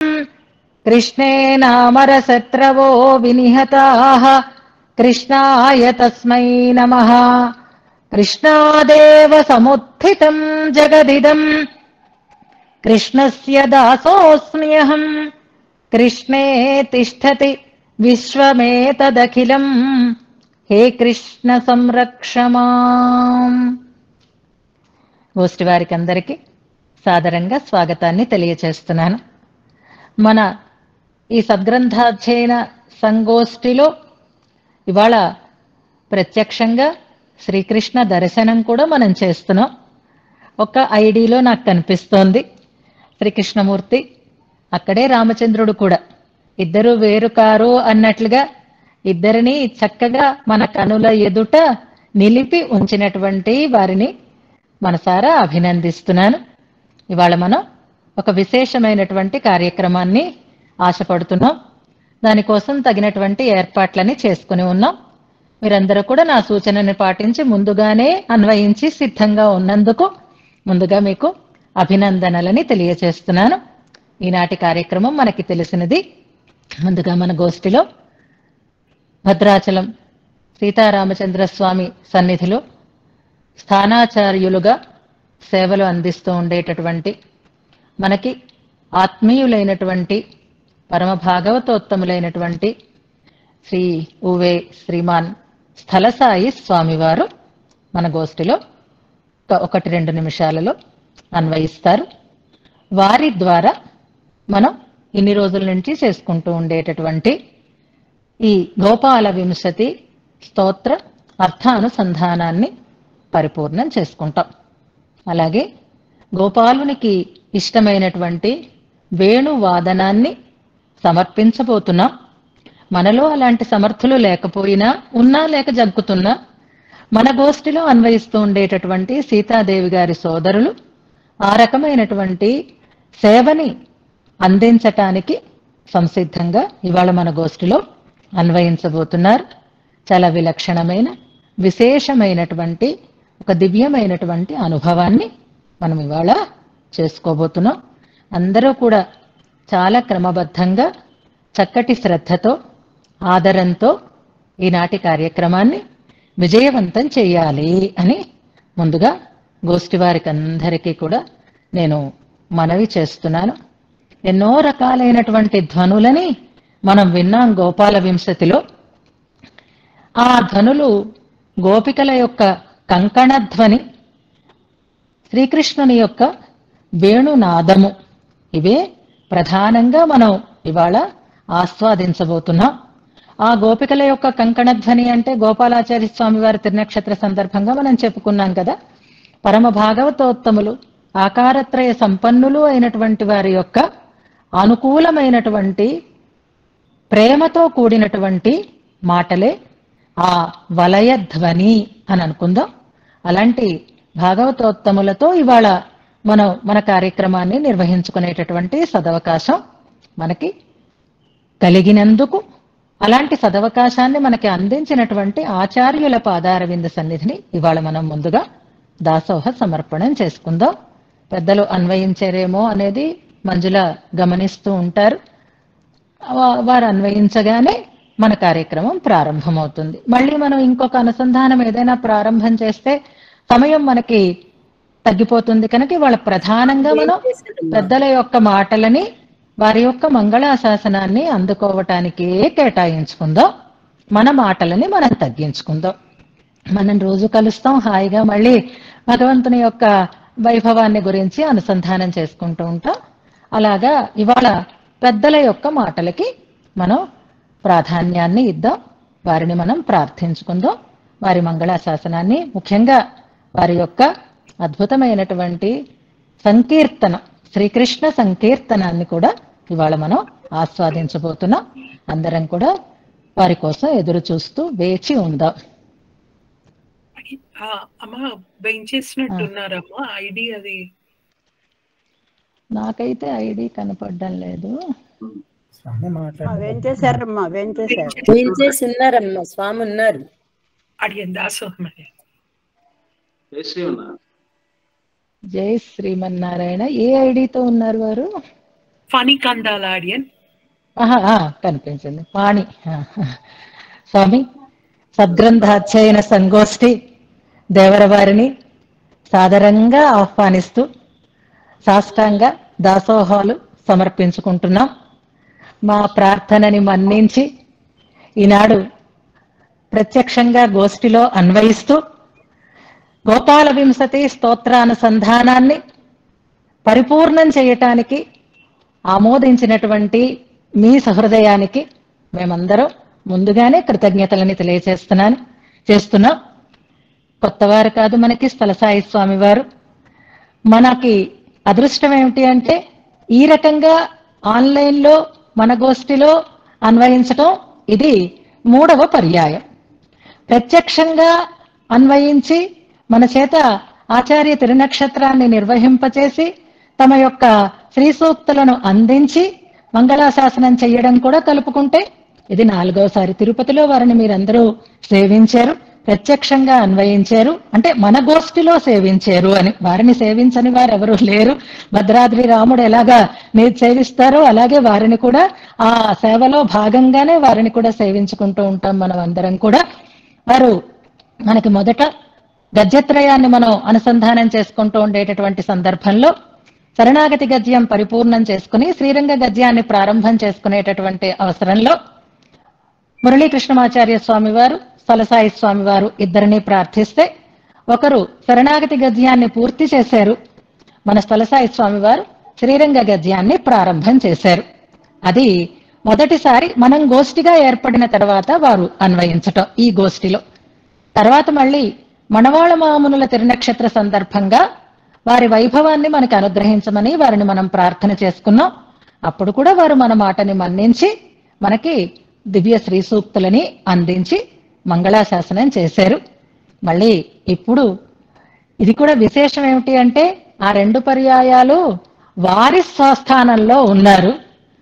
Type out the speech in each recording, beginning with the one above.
कृष्णेनामरशत्रवो विनिहताः कृष्णाय तस्मै नमः कृष्णादेव समुत्थितम् जगदिदम् कृष्णस्य दासोऽस्म्यहम् कृष्णे तिष्ठति విశ్వమేతదఖిలం హే కృష్ణ సంరక్షమాం గోష్ఠి వారికి అందరికీ సాదరంగా స్వాగతాన్ని తెలియచేస్తున్నాను మన ఈ సద్గ్రంథాధ్యయన సంగోష్ఠిలో ఇవాళ ప్రత్యక్షంగా శ్రీకృష్ణ దర్శనం కూడా మనం చేస్తున్నాం ఒక ఐడిలో నాకు కనిపిస్తోంది శ్రీకృష్ణమూర్తి అక్కడే రామచంద్రుడు కూడా ఇద్దరు వేరు కారు అన్నట్లుగా ఇద్దరిని చక్కగా మన కనుల ఎదుట నిలిపి ఉంచినటువంటి వారిని మనసారా అభినందిస్తున్నాను ఇవాళ మనం ఒక విశేషమైనటువంటి కార్యక్రమాన్ని ఆశపడుతున్నాం దానికోసం తగినటువంటి ఏర్పాట్లని చేసుకుని ఉన్నాం మీరందరూ కూడా నా సూచనని పాటించి ముందుగానే అన్వయించి సిద్ధంగా ఉన్నందుకు ముందుగా మీకు అభినందనలని తెలియచేస్తున్నాను ఈనాటి కార్యక్రమం మనకి తెలిసినది ముందుగా మన గోష్ఠిలో భద్రాచలం సీతారామచంద్ర స్వామి సన్నిధిలో స్థానాచార్యులుగా సేవలు అందిస్తూ ఉండేటటువంటి మనకి ఆత్మీయులైనటువంటి పరమ భాగవతోత్తములైనటువంటి శ్రీ ఉవే శ్రీమాన్ స్థలసాయి స్వామివారు మన గోష్ఠిలో ఒక- ఒకటి రెండు నిమిషాలలో అన్వయిస్తారు వారి ద్వారా మనం ఇన్ని రోజుల నుంచి చేసుకుంటూ ఉండేటటువంటి ఈ గోపాల వింశతి స్తోత్ర అర్థానుసంధానాన్ని పరిపూర్ణం చేసుకుంటాం అలాగే గోపాలునికి ఇష్టమైనటువంటి వేణువాదనాన్ని సమర్పించబోతున్నాం మనలో అలాంటి సమర్థులు లేకపోయినా ఉన్నా లేక జగ్గుతున్నా మన గోష్ఠిలో అన్వయిస్తూ ఉండేటటువంటి సీతాదేవి గారి సోదరులు ఆ రకమైనటువంటి సేవని అందించటానికి సంసిద్ధంగా ఇవాళ మన గోష్ఠిలో అన్వయించబోతున్నారు చాలా విలక్షణమైన విశేషమైనటువంటి ఒక దివ్యమైనటువంటి అనుభవాన్ని మనం ఇవాళ చేసుకోబోతున్నాం అందరూ కూడా చాలా క్రమబద్ధంగా చక్కటి శ్రద్ధతో ఆదరంతో ఈనాటి కార్యక్రమాన్ని విజయవంతం చేయాలి అని ముందుగా గోష్ఠి వారికి అందరికీ కూడా నేను మనవి చేస్తున్నాను ఎన్నో రకాలైనటువంటి ధ్వనులని మనం విన్నాం గోపాల వింశతిలో ఆ ధ్వనులు గోపికల యొక్క కంకణ ధ్వని శ్రీకృష్ణుని యొక్క వేణునాదము ఇవే ప్రధానంగా మనం ఇవాళ ఆస్వాదించబోతున్నాం ఆ గోపికల యొక్క కంకణ ధ్వని అంటే గోపాలాచార్య స్వామి వారి తిరునక్షత్ర సందర్భంగా మనం చెప్పుకున్నాం కదా పరమ భాగవతోత్తములు ఆకారత్రయ సంపన్నులు అయినటువంటి వారి యొక్క అనుకూలమైనటువంటి ప్రేమతో కూడినటువంటి మాటలే ఆ వలయ ధ్వని అని అనుకుందాం అలాంటి భాగవతోత్తములతో ఇవాళ మనం మన కార్యక్రమాన్ని నిర్వహించుకునేటటువంటి సదవకాశం మనకి కలిగినందుకు అలాంటి సదవకాశాన్ని మనకి అందించినటువంటి ఆచార్యుల పాదారవింద సన్నిధిని ఇవాళ మనం ముందుగా దాసోహ సమర్పణం చేసుకుందాం పెద్దలు అన్వయించారేమో అనేది మంజుల గమనిస్తూ ఉంటారు వా- వారు అన్వయించగానే మన కార్యక్రమం ప్రారంభమవుతుంది మళ్ళీ మనం ఇంకొక అనుసంధానం ఏదైనా ప్రారంభం చేస్తే సమయం మనకి తగ్గిపోతుంది కనుక ఇవాళ ప్రధానంగా మనం పెద్దల యొక్క మాటలని వారి యొక్క మంగళాశాసనాన్ని అందుకోవటానికే కేటాయించుకుందాం మన మాటలని మనం తగ్గించుకుందాం మనం రోజు కలుస్తాం హాయిగా మళ్ళీ భగవంతుని యొక్క వైభవాన్ని గురించి అనుసంధానం చేసుకుంటూ ఉంటాం అలాగా ఇవాళ పెద్దల యొక్క మాటలకి మనం ప్రాధాన్యాన్ని ఇద్దాం వారిని మనం ప్రార్థించుకుందాం వారి మంగళాశాసనాన్ని ముఖ్యంగా వారి యొక్క అద్భుతమైనటువంటి సంకీర్తన శ్రీకృష్ణ సంకీర్తనాన్ని కూడా ఇవాళ మనం ఆస్వాదించబోతున్నాం అందరం కూడా వారి కోసం ఎదురు చూస్తూ వేచి ఉందాం ఆ, అమ్మ వేయించేసినట్టున్నారమ్మా ఐడి అది నాకైతే ఐడి కనపడడం లేదు స్వామి మాట్లాడండి వేంచేశారమ్మా వేంచేశారు వీల్చేసి ఉన్నారమ్మా స్వామి ఉన్నారు అడిగింది దాసోహమని జయశ్రీ ఉన్నా జై శ్రీమన్నారాయణ ఏ ఐడితో ఉన్నారు వారు ఫనీ కందాలాడియన్ ఆహా, ఆ, కనిపించింది వాణి ఆ, స్వామి సద్గ్రంథాధ్యయన సంగోష్ఠి దేవరవారిని సాదరంగా ఆహ్వానిస్తూ సాష్టాంగ దాసోహాలు సమర్పించుకుంటున్నాం మా ప్రార్థనని మన్నించి ఈనాడు ప్రత్యక్షంగా గోష్ఠిలో అన్వయిస్తూ గోపాల వింశతి స్తోత్రానుసంధానాన్ని పరిపూర్ణం చేయటానికి ఆమోదించినటువంటి మీ సహృదయానికి మేమందరం ముందుగానే కృతజ్ఞతలని తెలియచేస్తున్నాను చేస్తున్నాం కొత్తవారు కాదు మనకి స్థలసాయి స్వామి వారు మనకి అదృష్టం ఏమిటి అంటే ఈ రకంగా ఆన్లైన్లో మన గోష్ఠిలో అన్వయించటం ఇది మూడవ పర్యాయం ప్రత్యక్షంగా అన్వయించి మన చేత ఆచార్య తిరునక్షత్రాన్ని నిర్వహింపచేసి తమ యొక్క శ్రీ సూక్తులను అందించి మంగళాశాసనం చేయడం కూడా కలుపుకుంటే ఇది నాలుగోసారి తిరుపతిలో వారిని మీరందరూ సేవించారు ప్రత్యక్షంగా అన్వయించారు అంటే మన గోష్ఠిలో సేవించారు అని వారిని సేవించని వారు ఎవరు లేరు భద్రాద్రి రాముడు ఎలాగా మీరు సేవిస్తారో అలాగే వారిని కూడా ఆ సేవలో భాగంగానే వారిని కూడా సేవించుకుంటూ ఉంటాం మనం అందరం కూడా వారు మనకి మొదట గద్యత్రయాన్ని మనం అనుసంధానం చేసుకుంటూ ఉండేటటువంటి సందర్భంలో శరణాగతి గద్యం పరిపూర్ణం చేసుకుని శ్రీరంగ గద్యాన్ని ప్రారంభం చేసుకునేటటువంటి అవసరంలో మురళీకృష్ణమాచార్య స్వామి వారు సలసాయి స్వామి వారు ఇద్దరిని ప్రార్థిస్తే ఒకరు శరణాగతి గద్యాన్ని పూర్తి చేశారు మన స్థలసాయి స్వామి వారు శ్రీరంగ గద్యాన్ని ప్రారంభం చేశారు అది మొదటిసారి మనం గోష్ఠిగా ఏర్పడిన తర్వాత వారు అన్వయించటం ఈ గోష్ఠిలో తర్వాత మళ్ళీ మనవాళ మామునుల తిరునక్షత్ర సందర్భంగా వారి వైభవాన్ని మనకు అనుగ్రహించమని వారిని మనం ప్రార్థన చేసుకున్నాం అప్పుడు కూడా వారు మన మాటని మన్నించి మనకి దివ్య శ్రీ సూక్తులని అందించి మంగళాశాసనం చేశారు మళ్ళీ ఇప్పుడు ఇది కూడా విశేషం ఏమిటి అంటే ఆ రెండు పర్యాయాలు వారి స్వస్థానంలో ఉన్నారు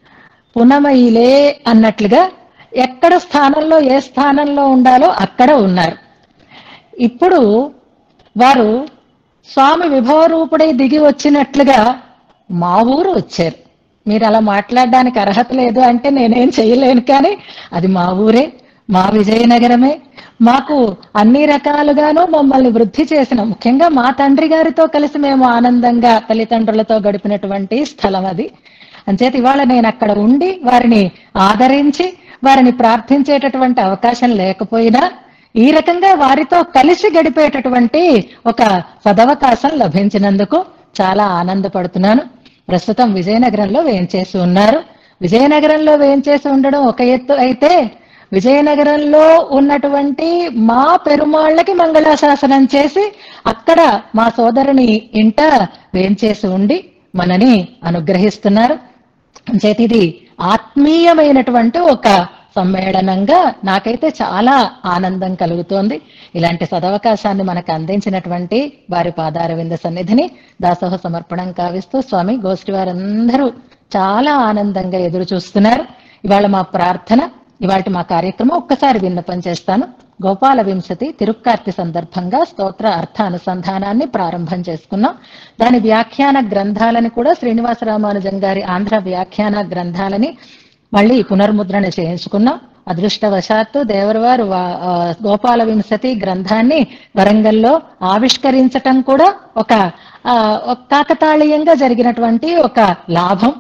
పునమయిలే అన్నట్లుగా ఎక్కడ స్థానంలో ఏ స్థానంలో ఉండాలో అక్కడ ఉన్నారు ఇప్పుడు వారు స్వామి విభవరూపుడై దిగి వచ్చినట్లుగా మా ఊరు వచ్చారు మీరు అలా మాట్లాడడానికి అర్హత లేదు అంటే నేనేం చేయలేను కానీ అది మా ఊరే మా విజయనగరమే మాకు అన్ని రకాలుగాను మమ్మల్ని వృద్ధి చేసిన ముఖ్యంగా మా తండ్రి గారితో కలిసి మేము ఆనందంగా తల్లిదండ్రులతో గడిపినటువంటి స్థలం అది అంచేత ఇవాళ నేను అక్కడ ఉండి వారిని ఆదరించి వారిని ప్రార్థించేటటువంటి అవకాశం లేకపోయినా ఈ రకంగా వారితో కలిసి గడిపేటటువంటి ఒక సదవకాశం లభించినందుకు చాలా ఆనందపడుతున్నాను ప్రస్తుతం విజయనగరంలో వేయించేసి ఉన్నారు విజయనగరంలో వేయించేసి ఉండడం ఒక ఎత్తు అయితే విజయనగరంలో ఉన్నటువంటి మా పెరుమాళ్ళకి మంగళాశాసనం చేసి అక్కడ మా సోదరుని ఇంట వేయించేసి ఉండి మనని అనుగ్రహిస్తున్నారు చేతి ఇది ఆత్మీయమైనటువంటి ఒక సమ్మేళనంగా నాకైతే చాలా ఆనందం కలుగుతోంది ఇలాంటి సదవకాశాన్ని మనకు అందించినటువంటి వారి పాదార వింద సన్నిధిని దాసోహ సమర్పణం కావిస్తూ స్వామి గోష్ఠి వారందరూ చాలా ఆనందంగా ఎదురు చూస్తున్నారు ఇవాళ మా ప్రార్థన ఇవాళ మా కార్యక్రమం ఒక్కసారి విన్నపం చేస్తాను గోపాల వింశతి తిరుక్కార్తి సందర్భంగా స్తోత్ర అర్థ అనుసంధానాన్ని ప్రారంభం చేసుకున్నాం దాని వ్యాఖ్యాన గ్రంథాలని కూడా శ్రీనివాస రామానుజం గారి ఆంధ్ర వ్యాఖ్యాన గ్రంథాలని మళ్ళీ పునర్ముద్రణ చేయించుకున్నాం అదృష్టవశాత్తు దేవరవారు వా- ఆ, గోపాల వింశతి గ్రంథాన్ని వరంగల్లో ఆవిష్కరించటం కూడా ఒక ఆ, ఒక కాకతాళీయంగా జరిగినటువంటి ఒక లాభం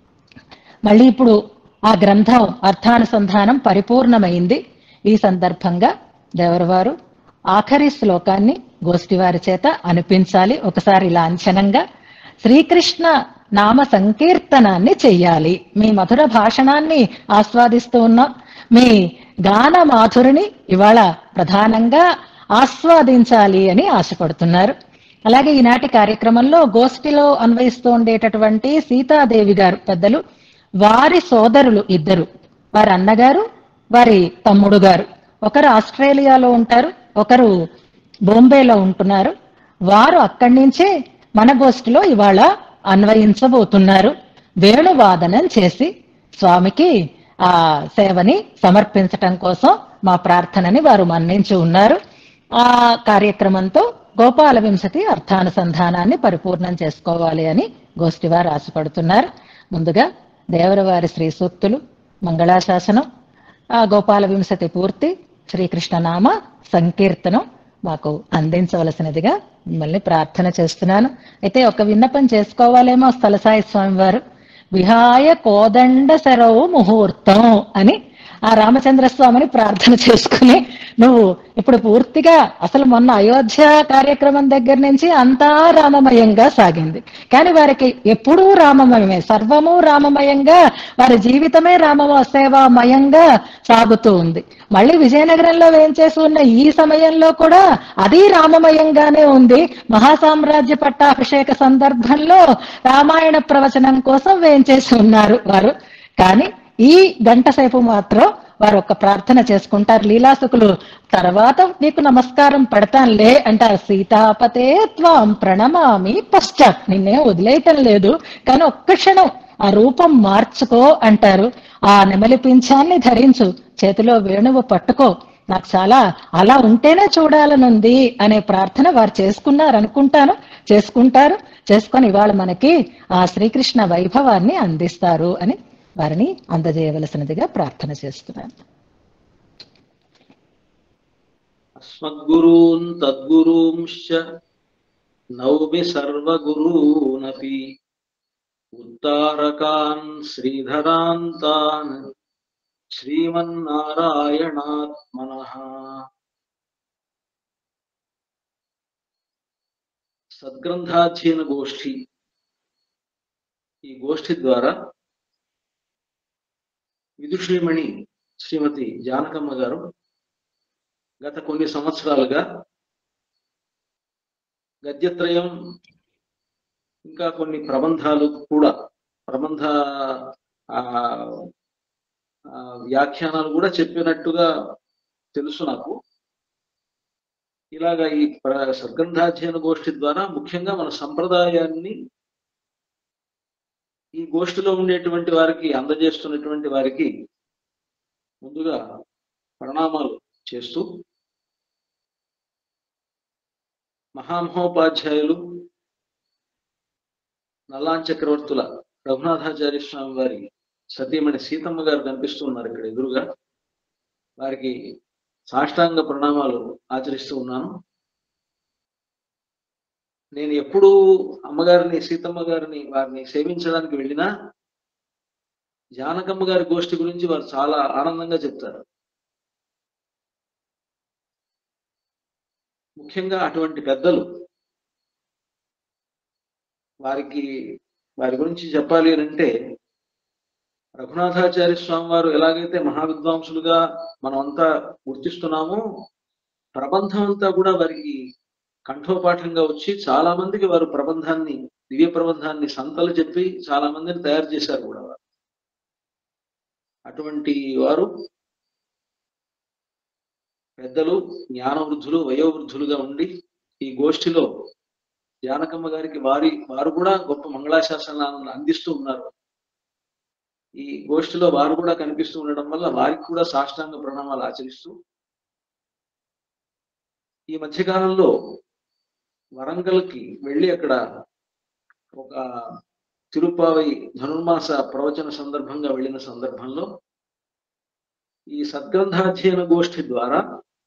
మళ్ళీ ఇప్పుడు ఆ గ్రంథం అర్థానుసంధానం పరిపూర్ణమైంది ఈ సందర్భంగా దేవరవారు ఆఖరి శ్లోకాన్ని గోష్ఠివారి చేత అనిపించాలి ఒకసారి లాంఛనంగా శ్రీకృష్ణ నామ సంకీర్తనాన్ని చెయ్యాలి మీ మధుర భాషణాన్ని ఆస్వాదిస్తూ ఉన్నాం మీ గాన మాధురిని ఇవాళ ప్రధానంగా ఆస్వాదించాలి అని ఆశపడుతున్నారు అలాగే ఈనాటి కార్యక్రమంలో గోష్ఠిలో అన్వయిస్తూ ఉండేటటువంటి సీతాదేవి గారు పెద్దలు వారి సోదరులు ఇద్దరు వారి అన్నగారు వారి తమ్ముడు గారు ఒకరు ఆస్ట్రేలియాలో ఉంటారు ఒకరు బొంబేలో ఉంటున్నారు వారు అక్కడి నుంచే మన గోష్ఠిలో ఇవాళ అన్వయించబోతున్నారు వేణువాదనం చేసి స్వామికి ఆ సేవని సమర్పించటం కోసం మా ప్రార్థనని వారు మన్నించి ఉన్నారు ఆ కార్యక్రమంతో గోపాల వింశతి అర్థానుసంధానాన్ని పరిపూర్ణం చేసుకోవాలి అని గోష్ఠి వారు ఆశపడుతున్నారు ముందుగా దేవరవారి శ్రీ సూక్తులు మంగళాశాసనం ఆ గోపాల వింశతి పూర్తి శ్రీకృష్ణనామ సంకీర్తనం మాకు అందించవలసినదిగా మిమ్మల్ని ప్రార్థన చేస్తున్నాను అయితే ఒక విన్నపం చేసుకోవాలేమో స్థలసాయి స్వామి వారు విహాయ కోదండ శరవు ముహూర్తం అని ఆ రామచంద్ర స్వామిని ప్రార్థన చేసుకుని నువ్వు ఇప్పుడు పూర్తిగా అసలు మొన్న అయోధ్య కార్యక్రమం దగ్గర నుంచి అంతా రామమయంగా సాగింది కానీ వారికి ఎప్పుడూ రామమయమే సర్వము రామమయంగా వారి జీవితమే రామ సేవామయంగా సాగుతూ ఉంది మళ్ళీ విజయనగరంలో వేంచేసి ఉన్న ఈ సమయంలో కూడా అది రామమయంగానే ఉంది మహాసామ్రాజ్య పట్టాభిషేక సందర్భంలో రామాయణ ప్రవచనం కోసం వేంచేసి ఉన్నారు వారు కానీ ఈ గంట సేపు మాత్రం వారు ఒక ప్రార్థన చేసుకుంటారు లీలాసుకులు తర్వాత నీకు నమస్కారం పెడతానులే అంటారు సీతాపతే త్వాం ప్రణమామి పశ్చాత్ నిన్నేం వదిలేయటం లేదు కానీ ఒక్క క్షణం ఆ రూపం మార్చుకో అంటారు ఆ నెమలి పింఛాన్ని ధరించు చేతిలో వేణువు పట్టుకో నాకు చాలా అలా ఉంటేనే చూడాలనుంది అనే ప్రార్థన వారు చేసుకున్నారు అనుకుంటాను చేసుకుంటారు చేసుకొని ఇవాళ మనకి ఆ శ్రీకృష్ణ వైభవాన్ని అందిస్తారు అని వారిని అందజేయవలసినదిగా ప్రార్థన చేస్తున్నాను అస్మద్గురూన్ తద్గురూంశ్చ నౌమి సర్వగురూనపి ఉత్తారకాన్ శ్రీధరాంతాన్ శ్రీమన్నారాయణాత్మన సద్గ్రంథాధ్యయన గోష్ఠి ఈ గోష్ఠి ద్వారా విదుషీమణి శ్రీమతి జానకమ్మ గారు గత కొన్ని సంవత్సరాలుగా గద్యత్రయం ఇంకా కొన్ని ప్రబంధాలు కూడా ప్రబంధ ఆ, ఆ, వ్యాఖ్యానాలు కూడా చెప్పినట్టుగా తెలుసు నాకు ఇలాగా ఈ ప్ర- సద్గ్రంథాధ్యయన గోష్ఠి ద్వారా ముఖ్యంగా మన సంప్రదాయాన్ని ఈ గోష్ఠిలో ఉండేటువంటి వారికి అందజేస్తున్నటువంటి వారికి ముందుగా ప్రణామాలు చేస్తూ మహామహోపాధ్యాయులు నల్లాన్ చక్రవర్తుల రఘునాథాచార్య స్వామి వారి సతీమణి సీతమ్మ గారు కనిపిస్తూ ఉన్నారు ఇక్కడ ఎదురుగా వారికి సాష్టాంగ ప్రణామాలు ఆచరిస్తూ ఉన్నాను నేను ఎప్పుడు అమ్మగారిని సీతమ్మ గారిని వారిని సేవించడానికి వెళ్ళినా జానకమ్మ గారి గోష్ఠి గురించి వారు చాలా ఆనందంగా చెప్తారు ముఖ్యంగా అటువంటి పెద్దలు వారికి వారి గురించి చెప్పాలి అని అంటే రఘునాథాచార్య స్వామి వారు ఎలాగైతే మహావిద్వాంసులుగా మనం అంతా గుర్తిస్తున్నామో ప్రబంధం అంతా కూడా వారికి కంఠోపాఠంగా వచ్చి చాలా మందికి వారు ప్రబంధాన్ని దివ్య ప్రబంధాన్ని సంతలు చెప్పి చాలా మందిని తయారు చేశారు కూడా వారు అటువంటి వారు పెద్దలు జ్ఞానవృద్ధులు వయోవృద్ధులుగా ఉండి ఈ గోష్ఠిలో జానకమ్మ గారికి వారి వారు కూడా గొప్ప మంగళాశాసనాలను అందిస్తూ ఉన్నారు ఈ గోష్ఠిలో వారు కూడా కనిపిస్తూ ఉండడం వల్ల వారికి కూడా సాష్టాంగ ప్రణామాలు ఆచరిస్తూ ఈ మధ్యకాలంలో వరంగల్కి వెళ్ళి అక్కడ ఒక తిరుపావై ధనుర్మాస ప్రవచన సందర్భంగా వెళ్ళిన సందర్భంలో ఈ సద్గ్రంథాధ్యయన గోష్ఠి ద్వారా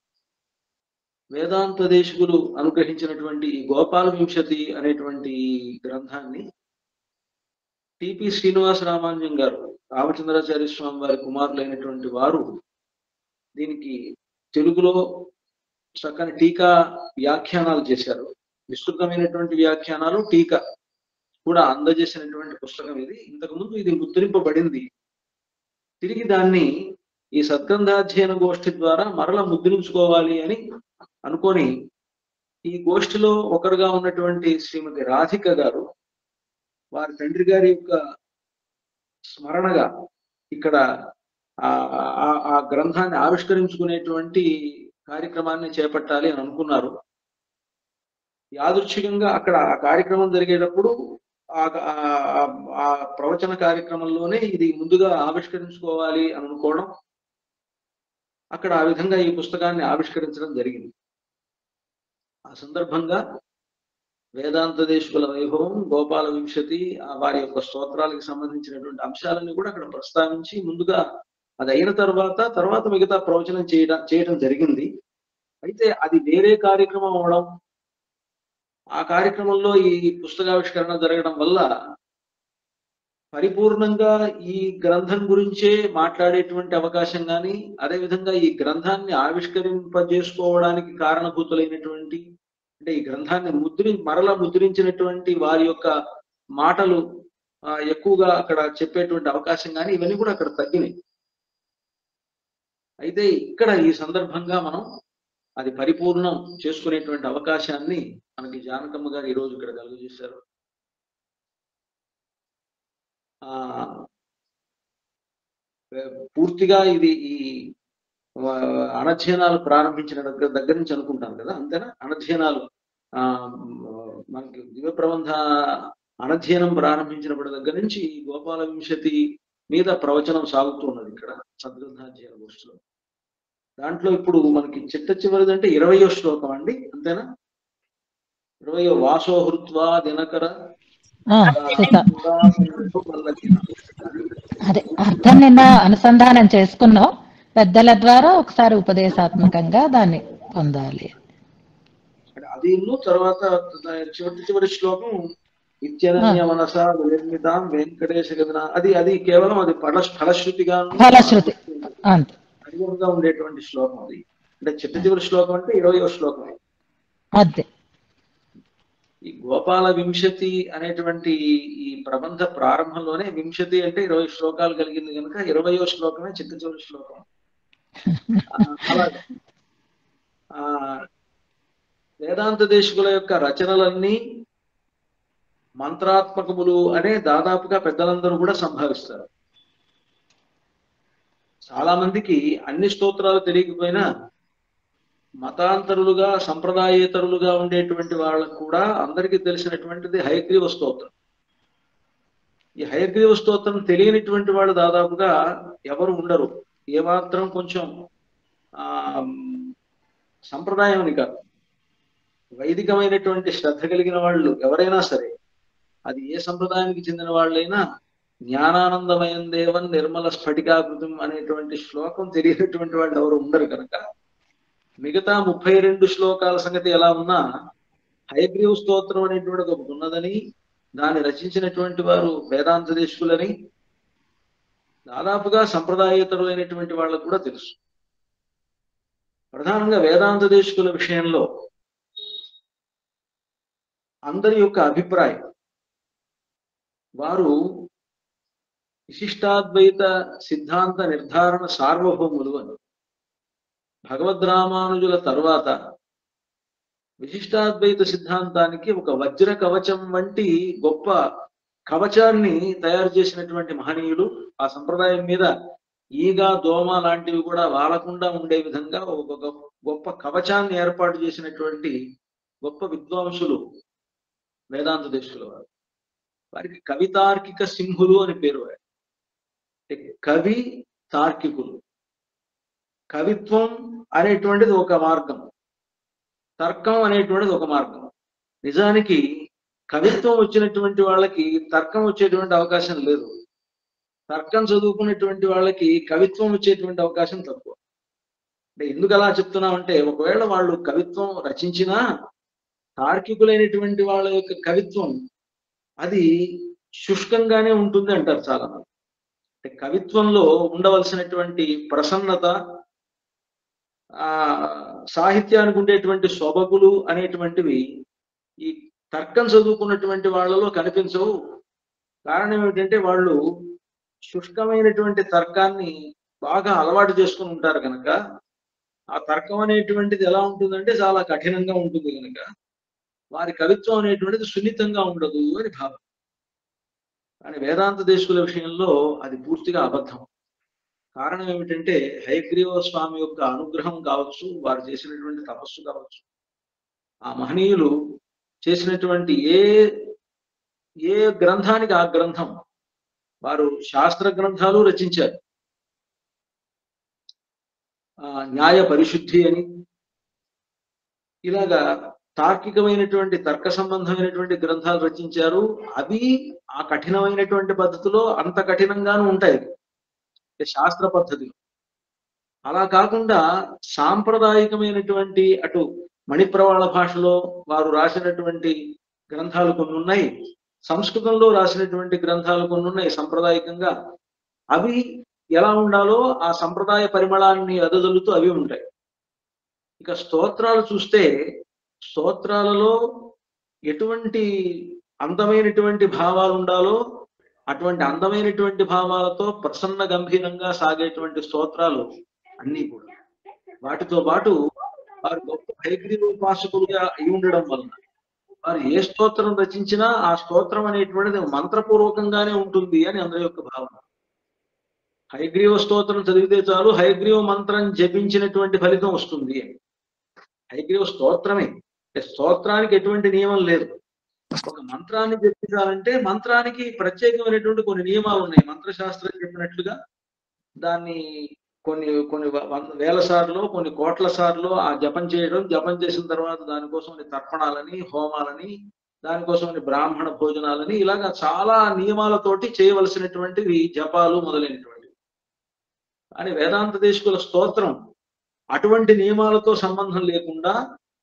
వేదాంత దేశకులు అనుగ్రహించినటువంటి ఈ గోపాల వింశతి అనేటువంటి ఈ గ్రంథాన్ని టిపి శ్రీనివాస రామాంజం గారు రామచంద్రాచార్య స్వామి వారి కుమారులైనటువంటి వారు దీనికి తెలుగులో చక్కని టీకా వ్యాఖ్యానాలు చేశారు విస్తృతమైనటువంటి వ్యాఖ్యానాలు టీకా కూడా అందజేసినటువంటి పుస్తకం ఇది ఇంతకుముందు ఇది ముద్రింపబడింది తిరిగి దాన్ని ఈ సద్గంధాధ్యయన గోష్ఠి ద్వారా మరల ముద్రించుకోవాలి అని అనుకొని ఈ గోష్ఠిలో ఒకరుగా ఉన్నటువంటి శ్రీమతి రాధిక గారు వారి తండ్రి గారి యొక్క స్మరణగా ఇక్కడ ఆ ఆ- ఆ గ్రంథాన్ని ఆవిష్కరించుకునేటువంటి కార్యక్రమాన్ని చేపట్టాలి అని అనుకున్నారు యాదృచ్ఛికంగా అక్కడ ఆ కార్యక్రమం జరిగేటప్పుడు ఆ ఆ- ఆ ప్రవచన కార్యక్రమంలోనే ఇది ముందుగా ఆవిష్కరించుకోవాలి అని అనుకోవడం అక్కడ ఆ విధంగా ఈ పుస్తకాన్ని ఆవిష్కరించడం జరిగింది ఆ సందర్భంగా వేదాంత దేశకుల వైభవం గోపాల వింశతి ఆ వారి యొక్క స్తోత్రాలకు సంబంధించినటువంటి అంశాలని కూడా అక్కడ ప్రస్తావించి ముందుగా అది అయిన తర్వాత తర్వాత మిగతా ప్రవచనం చేయడం చేయడం జరిగింది అయితే అది వేరే కార్యక్రమం అవడం ఆ కార్యక్రమంలో ఈ పుస్తకావిష్కరణ జరగడం వల్ల పరిపూర్ణంగా ఈ గ్రంథం గురించే మాట్లాడేటువంటి అవకాశం కానీ అదేవిధంగా ఈ గ్రంథాన్ని ఆవిష్కరింపజేసుకోవడానికి కారణభూతులైనటువంటి అంటే ఈ గ్రంథాన్ని ముద్రి మరల ముద్రించినటువంటి వారి యొక్క మాటలు ఆ, ఎక్కువగా అక్కడ చెప్పేటువంటి అవకాశం కానీ ఇవన్నీ కూడా అక్కడ తగ్గినాయి అయితే ఇక్కడ ఈ సందర్భంగా మనం అది పరిపూర్ణం చేసుకునేటువంటి అవకాశాన్ని మనకి జానకమ్మ గారు ఈ రోజు ఇక్కడ కలుగజేశారు ఆ పూర్తిగా ఇది ఈ ఆ, అణధ్యయనాలు ప్రారంభించిన దగ్గర దగ్గర నుంచి అనుకుంటాను కదా అంతేనా అణధ్యయనాలు ఆ మనకి దివ్య ప్రబంధ అణధ్యయనం ప్రారంభించినప్పటి దగ్గర నుంచి ఈ గోపాల వింశతి మీద ప్రవచనం సాగుతున్నది ఇక్కడ సద్గ్రంథాధ్యయన గోష్ఠిలో దాంట్లో ఇప్పుడు మనకి చిట్ట చివరిది అంటే ఇరవయో శ్లోకం అండి అంతేనా ఇరవయో వాసోహృత్వా దినకర ఆ, సుత అదే అర్థం నిన్న అనుసంధానం చేసుకున్నాం పెద్దల ద్వారా ఒకసారి ఉపదేశాత్మకంగా దాన్ని పొందాలి అది ఇల్లు తర్వాత చివరి చివరి శ్లోకం ఇత్యనన్య మనస నిర్మితాం వెంకటేశ గదన అది అది కేవలం అది ఫల ఫలశ్రుతిగా ఫలశ్రుతి అంతే అనుగుణంగా ఉండేటువంటి శ్లోకం అది అంటే చిట్ట చివరి శ్లోకం అంటే ఇరవయో శ్లోకం అదే ఈ గోపాల వింశతి అనేటువంటి ఈ ప్రబంధ ప్రారంభంలోనే వింశతి అంటే ఇరవై శ్లోకాలు కలిగింది కనుక ఇరవయో శ్లోకమే చిట్ట చివరి శ్లోకం ఆ, అలాగే ఆ వేదాంత దేశకుల యొక్క రచనలన్నీ మంత్రాత్మకములు అనే దాదాపుగా పెద్దలందరూ కూడా సంభావిస్తారు చాలా మందికి అన్ని స్తోత్రాలు తెలియకపోయినా మతాంతరులుగా సంప్రదాయేతరులుగా ఉండేటువంటి వాళ్ళకు కూడా అందరికీ తెలిసినటువంటిది హయగ్రీవ స్తోత్రం ఈ హయగ్రీవ స్తోత్రం తెలియనిటువంటి వాళ్ళు దాదాపుగా ఎవరు ఉండరు ఏమాత్రం కొంచెం ఆ సంప్రదాయం అని కాదు వైదికమైనటువంటి శ్రద్ధ కలిగిన వాళ్ళు ఎవరైనా సరే అది ఏ సంప్రదాయానికి చెందిన వాళ్ళైనా జ్ఞానానందమయం దేవన్ నిర్మల స్ఫటికాకృతం అనేటువంటి శ్లోకం తెలియనటువంటి వాళ్ళు ఎవరు ఉండరు కనుక మిగతా ముప్పై రెండు శ్లోకాల సంగతి ఎలా ఉన్నా హయగ్రీవ స్తోత్రం అనేటువంటిది ఒకటి ఉన్నదని దాన్ని రచించినటువంటి వారు వేదాంత దేశకులని దాదాపుగా సంప్రదాయేతరులైనటువంటి వాళ్ళకు కూడా తెలుసు ప్రధానంగా వేదాంత దేశకుల విషయంలో అందరి యొక్క అభిప్రాయం వారు విశిష్టాద్వైత సిద్ధాంత నిర్ధారణ సార్వభౌములు అని భగవద్రామానుజుల తరువాత విశిష్టాద్వైత సిద్ధాంతానికి ఒక వజ్ర కవచం వంటి గొప్ప కవచాన్ని తయారు చేసినటువంటి మహనీయులు ఆ సంప్రదాయం మీద ఈగ దోమ లాంటివి కూడా వాలకుండా ఉండే విధంగా ఒక గొప్ప- గొప్ప కవచాన్ని ఏర్పాటు చేసినటువంటి గొప్ప విద్వాంసులు వేదాంత దేశుల వారు వారికి కవితార్కిక సింహులు అని పేరు వారు. అంటే కవి తార్కికులు కవిత్వం అనేటువంటిది ఒక మార్గం తర్కం అనేటువంటిది ఒక మార్గం నిజానికి కవిత్వం వచ్చినటువంటి వాళ్ళకి తర్కం వచ్చేటువంటి అవకాశం లేదు తర్కం చదువుకున్నటువంటి వాళ్ళకి కవిత్వం వచ్చేటువంటి అవకాశం తక్కువ అంటే ఎందుకు అలా చెప్తున్నామంటే ఒకవేళ వాళ్ళు కవిత్వం రచించినా తార్కికులైనటువంటి వాళ్ళ యొక్క కవిత్వం అది శుష్కంగానే ఉంటుంది అంటారు చాలా మంది అంటే కవిత్వంలో ఉండవలసినటువంటి ప్రసన్నత ఆ సాహిత్యానికి ఉండేటువంటి సొబగులు అనేటువంటివి ఈ తర్కం చదువుకున్నటువంటి వాళ్ళలో కనిపించవు కారణం ఏమిటంటే వాళ్ళు శుష్కమైనటువంటి తర్కాన్ని బాగా అలవాటు చేసుకుని ఉంటారు కనుక ఆ తర్కం అనేటువంటిది ఎలా ఉంటుందంటే చాలా కఠినంగా ఉంటుంది కనుక వారి కవిత్వం అనేటువంటిది సున్నితంగా ఉండదు అని భావం కానీ వేదాంత దేశకుల విషయంలో అది పూర్తిగా అబద్ధం కారణం ఏమిటంటే హయగ్రీవ స్వామి యొక్క అనుగ్రహం కావచ్చు వారు చేసినటువంటి తపస్సు కావచ్చు ఆ మహనీయులు చేసినటువంటి ఏ ఏ గ్రంథానికి ఆ గ్రంథం వారు శాస్త్ర గ్రంథాలు రచించారు ఆ న్యాయ పరిశుద్ధి అని ఇలాగా తార్కికమైనటువంటి తర్క సంబంధమైనటువంటి గ్రంథాలు రచించారు అవి ఆ కఠినమైనటువంటి పద్ధతిలో అంత కఠినంగానూ ఉంటాయి అంటే శాస్త్ర పద్ధతిలో అలా కాకుండా సాంప్రదాయికమైనటువంటి అటు మణిప్రవాళ భాషలో వారు రాసినటువంటి గ్రంథాలు కొన్ని ఉన్నాయి సంస్కృతంలో రాసినటువంటి గ్రంథాలు కొన్ని ఉన్నాయి సంప్రదాయకంగా అవి ఎలా ఉండాలో ఆ సంప్రదాయ పరిమళాన్ని అదదలుతూ అవి ఉంటాయి ఇక స్తోత్రాలు చూస్తే స్తోత్రాలలో ఎటువంటి అందమైనటువంటి భావాలు ఉండాలో అటువంటి అందమైనటువంటి భావాలతో ప్రసన్న గంభీరంగా సాగేటువంటి స్తోత్రాలు అన్నీ కూడా వాటితో పాటు వారు గొప్ప హైగ్రీవ ఉపాసకులుగా అయి ఉండడం వలన వారు ఏ స్తోత్రం రచించినా ఆ స్తోత్రం అనేటువంటిది మంత్రపూర్వకంగానే ఉంటుంది అని అందరి యొక్క భావన హైగ్రీవ స్తోత్రం చదివితే చాలు హైగ్రీవ మంత్రం జపించినటువంటి ఫలితం వస్తుంది అని హైగ్రీవ స్తోత్రమే అంటే స్తోత్రానికి ఎటువంటి నియమం లేదు ఒక మంత్రాన్ని జపించాలంటే మంత్రానికి ప్రత్యేకమైనటువంటి కొన్ని నియమాలు ఉన్నాయి మంత్రశాస్త్రం చెప్పినట్లుగా దాన్ని కొన్ని కొన్ని వ- వంద- వేల సార్లు కొన్ని కోట్ల సార్లు ఆ జపం చేయడం జపం చేసిన తర్వాత దానికోసం తర్పణాలని హోమాలని దానికోసం బ్రాహ్మణ భోజనాలని ఇలాగా చాలా నియమాలతోటి చేయవలసినటువంటివి జపాలు మొదలైనటువంటివి కానీ వేదాంత దేశకుల స్తోత్రం అటువంటి నియమాలతో సంబంధం లేకుండా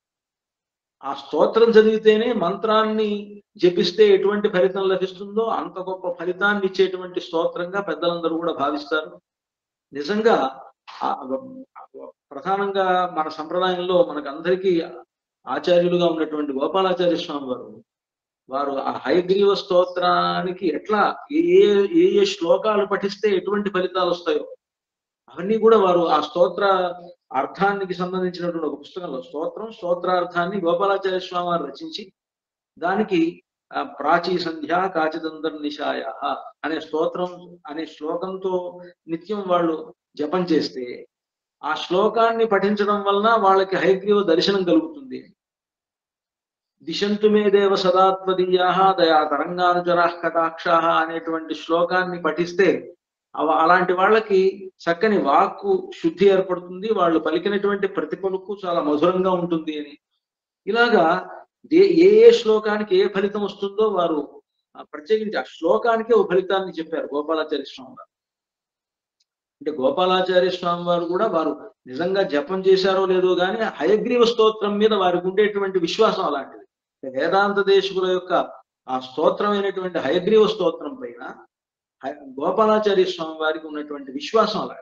ఆ స్తోత్రం చదివితేనే మంత్రాన్ని జపిస్తే ఎటువంటి ఫలితం లభిస్తుందో అంత గొప్ప ఫలితాన్ని ఇచ్చేటువంటి స్తోత్రంగా పెద్దలందరూ కూడా భావిస్తారు నిజంగా ఆ ప్రధానంగా మన సంప్రదాయంలో మనకు అందరికీ ఆచార్యులుగా ఉన్నటువంటి గోపాలాచార్య స్వామి వారు వారు ఆ హైగ్రీవ స్తోత్రానికి ఎట్లా ఏ ఏ- ఏ ఏ శ్లోకాలు పఠిస్తే ఎటువంటి ఫలితాలు వస్తాయో అవన్నీ కూడా వారు ఆ స్తోత్ర అర్థానికి సంబంధించినటువంటి ఒక పుస్తకంలో స్తోత్రం స్తోత్రార్థాన్ని గోపాలాచార్య స్వామి వారు రచించి దానికి ఆ, ప్రాచీ సంధ్య కాచిదంతర్ నిశాయ అనే స్తోత్రం అనే శ్లోకంతో నిత్యం వాళ్ళు జపం చేస్తే ఆ శ్లోకాన్ని పఠించడం వలన వాళ్ళకి హైగ్రీవ దర్శనం కలుగుతుంది దిశంతు మే దేవ సదాత్మదీయా దయా తరంగానుచరా కటాక్షా అనేటువంటి శ్లోకాన్ని పఠిస్తే అవ అలాంటి వాళ్ళకి చక్కని వాక్కు శుద్ధి ఏర్పడుతుంది వాళ్ళు పలికినటువంటి ప్రతి పలుకు చాలా మధురంగా ఉంటుంది అని ఇలాగా దే- ఏ ఏ శ్లోకానికి ఏ ఫలితం వస్తుందో వారు ఆ ప్రత్యేకించి ఆ శ్లోకానికే ఓ ఫలితాన్ని చెప్పారు గోపాలాచార్య స్వామి వారు అంటే గోపాలాచార్య స్వామి వారు కూడా వారు నిజంగా జపం చేశారో లేదో కానీ హయగ్రీవ స్తోత్రం మీద వారికి ఉండేటువంటి విశ్వాసం అలాంటిది అంటే వేదాంత దేశకుల యొక్క ఆ స్తోత్రమైనటువంటి హయగ్రీవ స్తోత్రం పైన హయ- గోపాలాచార్య స్వామి వారికి ఉన్నటువంటి విశ్వాసం అలాంటిది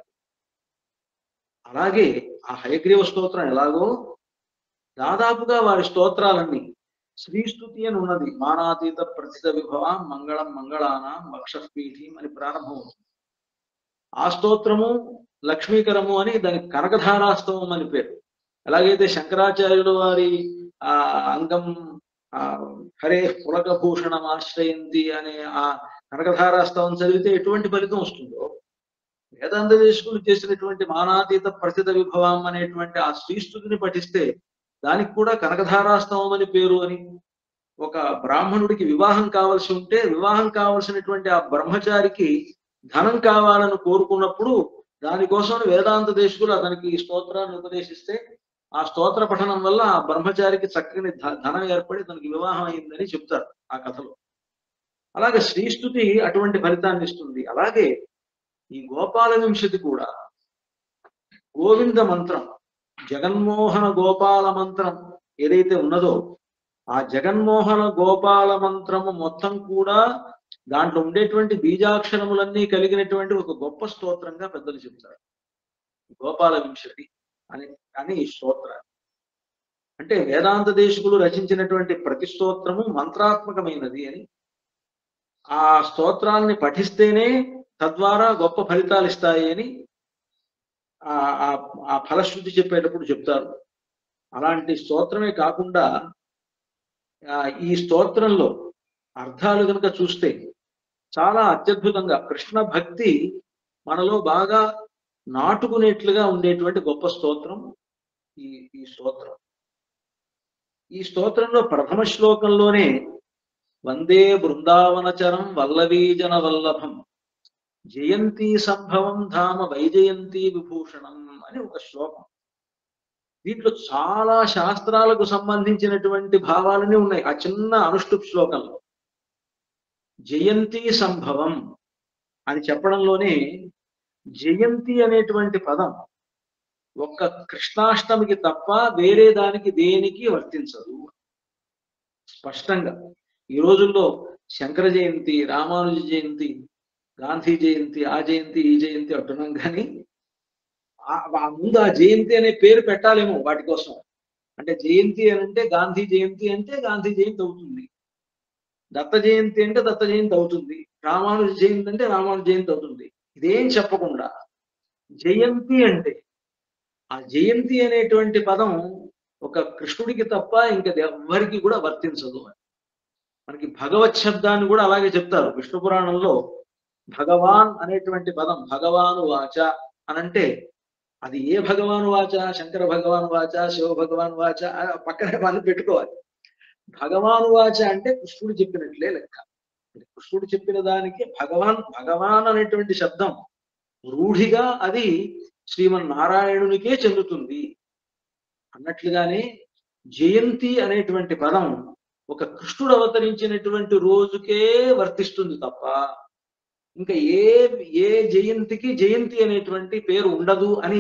అలాగే ఆ హయగ్రీవ స్తోత్రం ఎలాగో దాదాపుగా వారి స్తోత్రాలన్నీ శ్రీస్తుతి అని ఉన్నది మానాతీత ప్రసిద్ధ విభవ మంగళం మంగళానాం వక్షపీఠి అని ప్రారంభం అవుతుంది ఆ స్తోత్రము లక్ష్మీకరము అని దానికి కనకధారాస్తవం అని పేరు ఎలాగైతే శంకరాచార్యులు వారి ఆ అంగం ఆ హరే పులకభూషణం ఆశ్రయంతి అనే ఆ కనకధారాస్తవం చదివితే ఎటువంటి ఫలితం వస్తుందో వేదాంత దేశకులు చేసినటువంటి మానాతీత ప్రసిద్ధ విభవం అనేటువంటి ఆ శ్రీస్తుతిని పఠిస్తే దానికి కూడా కనకధారాస్తవం అని పేరు అని ఒక బ్రాహ్మణుడికి వివాహం కావలసి ఉంటే వివాహం కావలసినటువంటి ఆ బ్రహ్మచారికి ధనం కావాలని కోరుకున్నప్పుడు దానికోసం వేదాంత దేశకులు అతనికి ఈ స్తోత్రాన్ని ఉపదేశిస్తే ఆ స్తోత్ర పఠనం వల్ల ఆ బ్రహ్మచారికి చక్కని ధ- ధనం ఏర్పడి తనకి వివాహం అయిందని చెప్తారు ఆ కథలో అలాగే శ్రీస్తుతి అటువంటి ఫలితాన్ని ఇస్తుంది అలాగే ఈ గోపాల వింశతి కూడా గోవింద మంత్రం జగన్మోహన గోపాల మంత్రం ఏదైతే ఉన్నదో ఆ జగన్మోహన గోపాల మంత్రము మొత్తం కూడా దాంట్లో ఉండేటువంటి బీజాక్షరములన్నీ కలిగినటువంటి ఒక గొప్ప స్తోత్రంగా పెద్దలు చెప్తారు గోపాల వింశతి అని అని ఈ స్తోత్రం అంటే వేదాంత దేశకులు రచించినటువంటి ప్రతి స్తోత్రము మంత్రాత్మకమైనది అని ఆ స్తోత్రాల్ని పఠిస్తేనే తద్వారా గొప్ప ఫలితాలు ఇస్తాయి అని ఆ ఆ- ఆ ఫలశ్రుతి చెప్పేటప్పుడు చెప్తారు అలాంటి స్తోత్రమే కాకుండా ఆ, ఈ స్తోత్రంలో అర్థాలు కనుక చూస్తే చాలా అత్యద్భుతంగా కృష్ణ భక్తి మనలో బాగా నాటుకునేట్లుగా ఉండేటువంటి గొప్ప స్తోత్రం ఈ ఈ స్తోత్రం ఈ స్తోత్రంలో ప్రథమ శ్లోకంలోనే వందే బృందావనచరం వల్లవీజన వల్లభం జయంతి సంభవం ధామ వైజయంతి విభూషణం అని ఒక శ్లోకం దీంట్లో చాలా శాస్త్రాలకు సంబంధించినటువంటి భావాలన్నీ ఉన్నాయి ఆ చిన్న అనుష్ఠుప్ శ్లోకంలో జయంతి సంభవం అని చెప్పడంలోనే జయంతి అనేటువంటి పదం ఒక్క కృష్ణాష్టమికి తప్ప వేరే దానికి దేనికి వర్తించదు స్పష్టంగా ఈ రోజుల్లో శంకర జయంతి రామానుజ జయంతి గాంధీ జయంతి ఆ జయంతి ఈ జయంతి అంటున్నాం కానీ ఆ ఆ ముందు ఆ జయంతి అనే పేరు పెట్టాలేమో వాటి కోసం అంటే జయంతి అని అంటే గాంధీ జయంతి అంటే గాంధీ జయంతి అవుతుంది దత్త జయంతి అంటే దత్త జయంతి అవుతుంది రామానుజ జయంతి అంటే రామానుజ జయంతి అవుతుంది ఇదేం చెప్పకుండా జయంతి అంటే ఆ జయంతి అనేటువంటి పదం ఒక కృష్ణుడికి తప్ప ఇంకా ఎవ్వరికి కూడా వర్తించదు మనకి భగవత్ శబ్దాన్ని కూడా అలాగే చెప్తారు విష్ణు పురాణంలో భగవాన్ అనేటువంటి పదం భగవాను వాచ అనంటే అది ఏ భగవాను వాచ శంకర భగవాన్ వాచ శివ భగవాన్ వాచ ఆ పక్కనే వాళ్ళు పెట్టుకోవాలి భగవాను వాచ అంటే కృష్ణుడు చెప్పినట్లే లెక్క కృష్ణుడు చెప్పిన దానికి భగవాన్ భగవాన్ అనేటువంటి శబ్దం రూఢిగా అది శ్రీమన్నారాయణునికే చెందుతుంది అన్నట్లుగానే జయంతి అనేటువంటి పదం ఒక కృష్ణుడు అవతరించినటువంటి రోజుకే వర్తిస్తుంది తప్ప ఇంకా ఏ ఏ జయంతికి జయంతి అనేటువంటి పేరు ఉండదు అని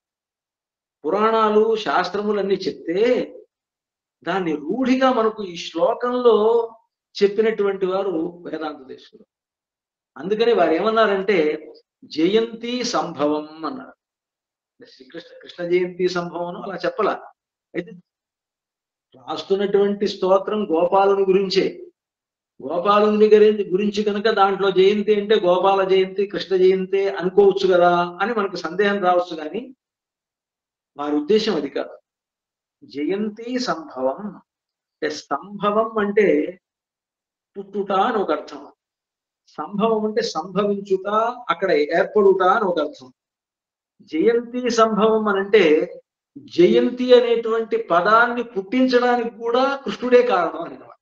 పురాణాలు శాస్త్రములన్నీ చెప్తే దాన్ని రూఢిగా మనకు ఈ శ్లోకంలో చెప్పినటువంటి వారు వేదాంత దేశంలో అందుకని వారు ఏమన్నారంటే జయంతి సంభవం అన్నారు శ్రీకృష్ణ కృష్ణ జయంతి సంభవం అలా చెప్పలా అయితే రాస్తున్నటువంటి స్తోత్రం గోపాలుని గురించే గోపాలుని గురించి గురించి కనుక దాంట్లో జయంతి అంటే గోపాల జయంతి కృష్ణ జయంతి అనుకోవచ్చు కదా అని మనకు సందేహం రావచ్చు కానీ వారి ఉద్దేశం అది కాదు జయంతి సంభవం అంటే సంభవం అంటే పుట్టుట అని ఒక అర్థం సంభవం అంటే సంభవించుట అక్కడ ఏర్పడుట అని ఒక అర్థం జయంతి సంభవం అని అంటే జయంతి అనేటువంటి పదాన్ని పుట్టించడానికి కూడా కృష్ణుడే కారణం అని అనమాట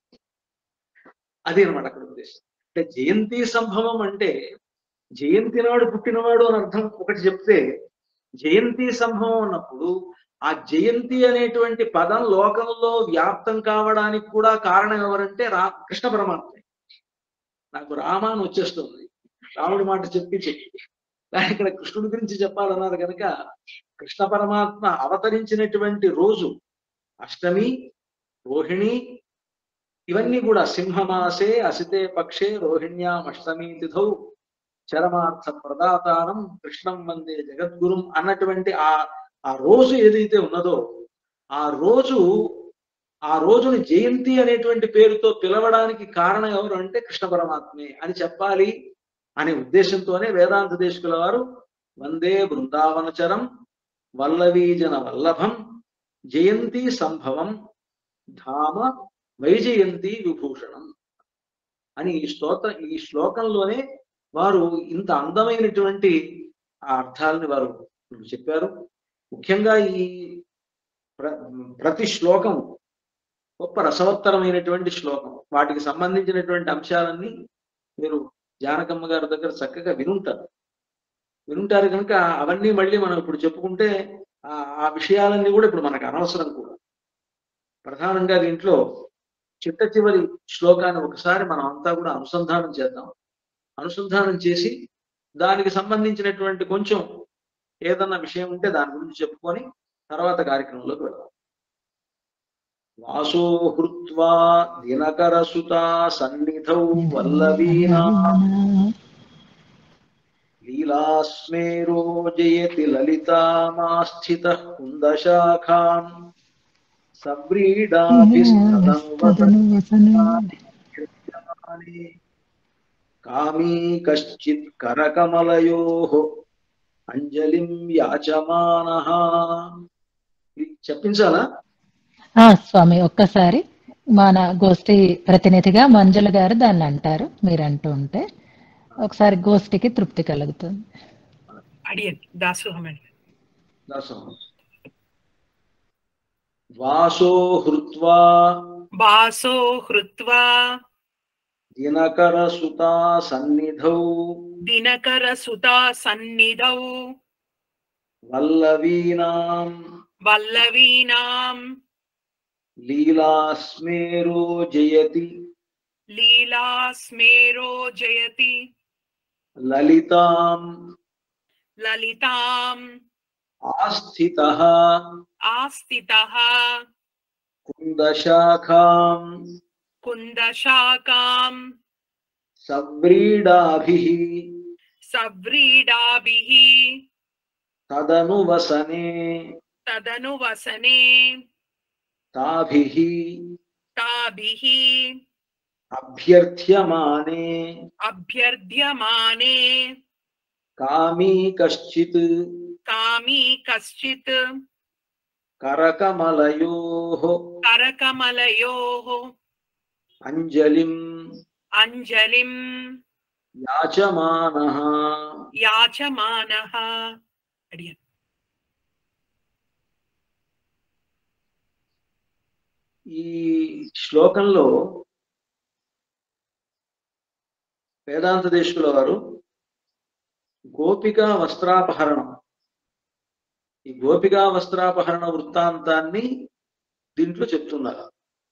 అదే అనమాట అక్కడ ఉద్దేశం అంటే జయంతి సంభవం అంటే జయంతి నాడు పుట్టినవాడు అని అర్థం ఒకటి చెప్తే జయంతి సంభవం అన్నప్పుడు ఆ జయంతి అనేటువంటి పదం లోకంలో వ్యాప్తం కావడానికి కూడా కారణం ఎవరంటే రా కృష్ణ పరమాత్మ నాకు రామాను వచ్చేస్తుంది రాముడి మాట చెప్పి చెప్పి కానీ ఇక్కడ కృష్ణుడి గురించి చెప్పాలన్నారు కనుక కృష్ణ పరమాత్మ అవతరించినటువంటి రోజు అష్టమి రోహిణి ఇవన్నీ కూడా సింహమాసే అసితే పక్షే రోహిణ్యాం అష్టమి తిథౌ చరమార్థ ప్రదాతానం కృష్ణం వందే జగద్గురుం అన్నటువంటి ఆ ఆ రోజు ఏదైతే ఉన్నదో ఆ రోజు ఆ రోజుని జయంతి అనేటువంటి పేరుతో పిలవడానికి కారణం ఎవరు అంటే కృష్ణ పరమాత్మే అని చెప్పాలి అనే ఉద్దేశంతోనే వేదాంత దేశకుల వారు వందే బృందావనచరం వల్లవీజన వల్లభం జయంతి సంభవం ధామ వైజయంతి విభూషణం అని ఈ స్తోత్ర ఈ శ్లోకంలోనే వారు ఇంత అందమైనటువంటి ఆ అర్థాలని వారు చెప్పారు ముఖ్యంగా ఈ ప్ర ప్రతి శ్లోకం గొప్ప రసవత్తరమైనటువంటి శ్లోకం వాటికి సంబంధించినటువంటి అంశాలన్నీ మీరు జానకమ్మ గారి దగ్గర చక్కగా వినుంటారు వినుంటారు కనుక అవన్నీ మళ్ళీ మనం ఇప్పుడు చెప్పుకుంటే ఆ ఆ విషయాలన్నీ కూడా ఇప్పుడు మనకు అనవసరం కూడా ప్రధానంగా దీంట్లో చిట్ట చివరి శ్లోకాన్ని ఒకసారి మనం అంతా కూడా అనుసంధానం చేద్దాం అనుసంధానం చేసి దానికి సంబంధించినటువంటి కొంచెం ఏదన్నా విషయం ఉంటే దాని గురించి చెప్పుకొని తర్వాత కార్యక్రమంలోకి వెళ్దాం వాసో హృత్వా దినకర సుతా సన్నిధౌ వల్లవీనా లీలాస్మేరో జయతి లలితామాస్థిత కుందశాఖాం సవ్రీడాభిస్తదం వసంతాని కామీ కశ్చిత్ కరకమలయో అంజలిం యాచమానః ఇది చెప్పించాలా ఆ స్వామి ఒక్కసారి మన గోష్ఠి ప్రతినిధిగా మంజుల గారు దాన్ని అంటారు మీరు అంటూ ఉంటే ఒకసారి గోష్ఠికి తృప్తి కలుగుతుంది అడియండి దాసోహం అండి దాసం వాసో హృత్వా వాసో హృత్వా దినకర సుతా సన్నిధౌ దినకర సుతా సన్నిధౌ వల్లవీనాం వల్లవీనాం లీలాస్మేరో జయతి లీలాస్మేరో జయతి లలితాం లలితాం ఆస్థిత ఆస్థితః కుందశాఖాం కుందశాకాం సవ్రీడాభి సవ్రీడాభిः తదను వసనే తదను వసనే తాభి తాభిः అభ్యర్థ్యమానే అభ్యర్థ్యమానే కామీ కశ్చిత్ కామీ కశ్చిత్ కరకమలయో కరకమలయోः అంజలిం అంజలిం యాచమాన యాచమానः అడిగాను ఈ శ్లోకంలో వేదాంత దేశుల వారు గోపిక వస్త్రాపహరణం ఈ గోపికా వస్త్రాపహరణ వృత్తాంతాన్ని దీంట్లో చెప్తున్నారు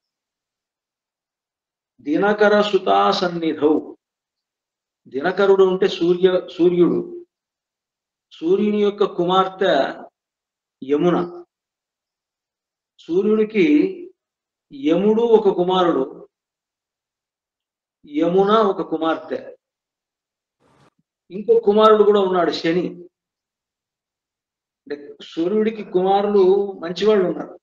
దినకర సుతా సన్నిధౌ దినకరుడు అంటే సూర్య సూర్యుడు సూర్యుని యొక్క కుమార్తె యమున సూర్యుడికి యముడు ఒక కుమారుడు యమున ఒక కుమార్తె ఇంకో కుమారుడు కూడా ఉన్నాడు శని అంటే సూర్యుడికి కుమారులు మంచివాళ్ళు ఉన్నారు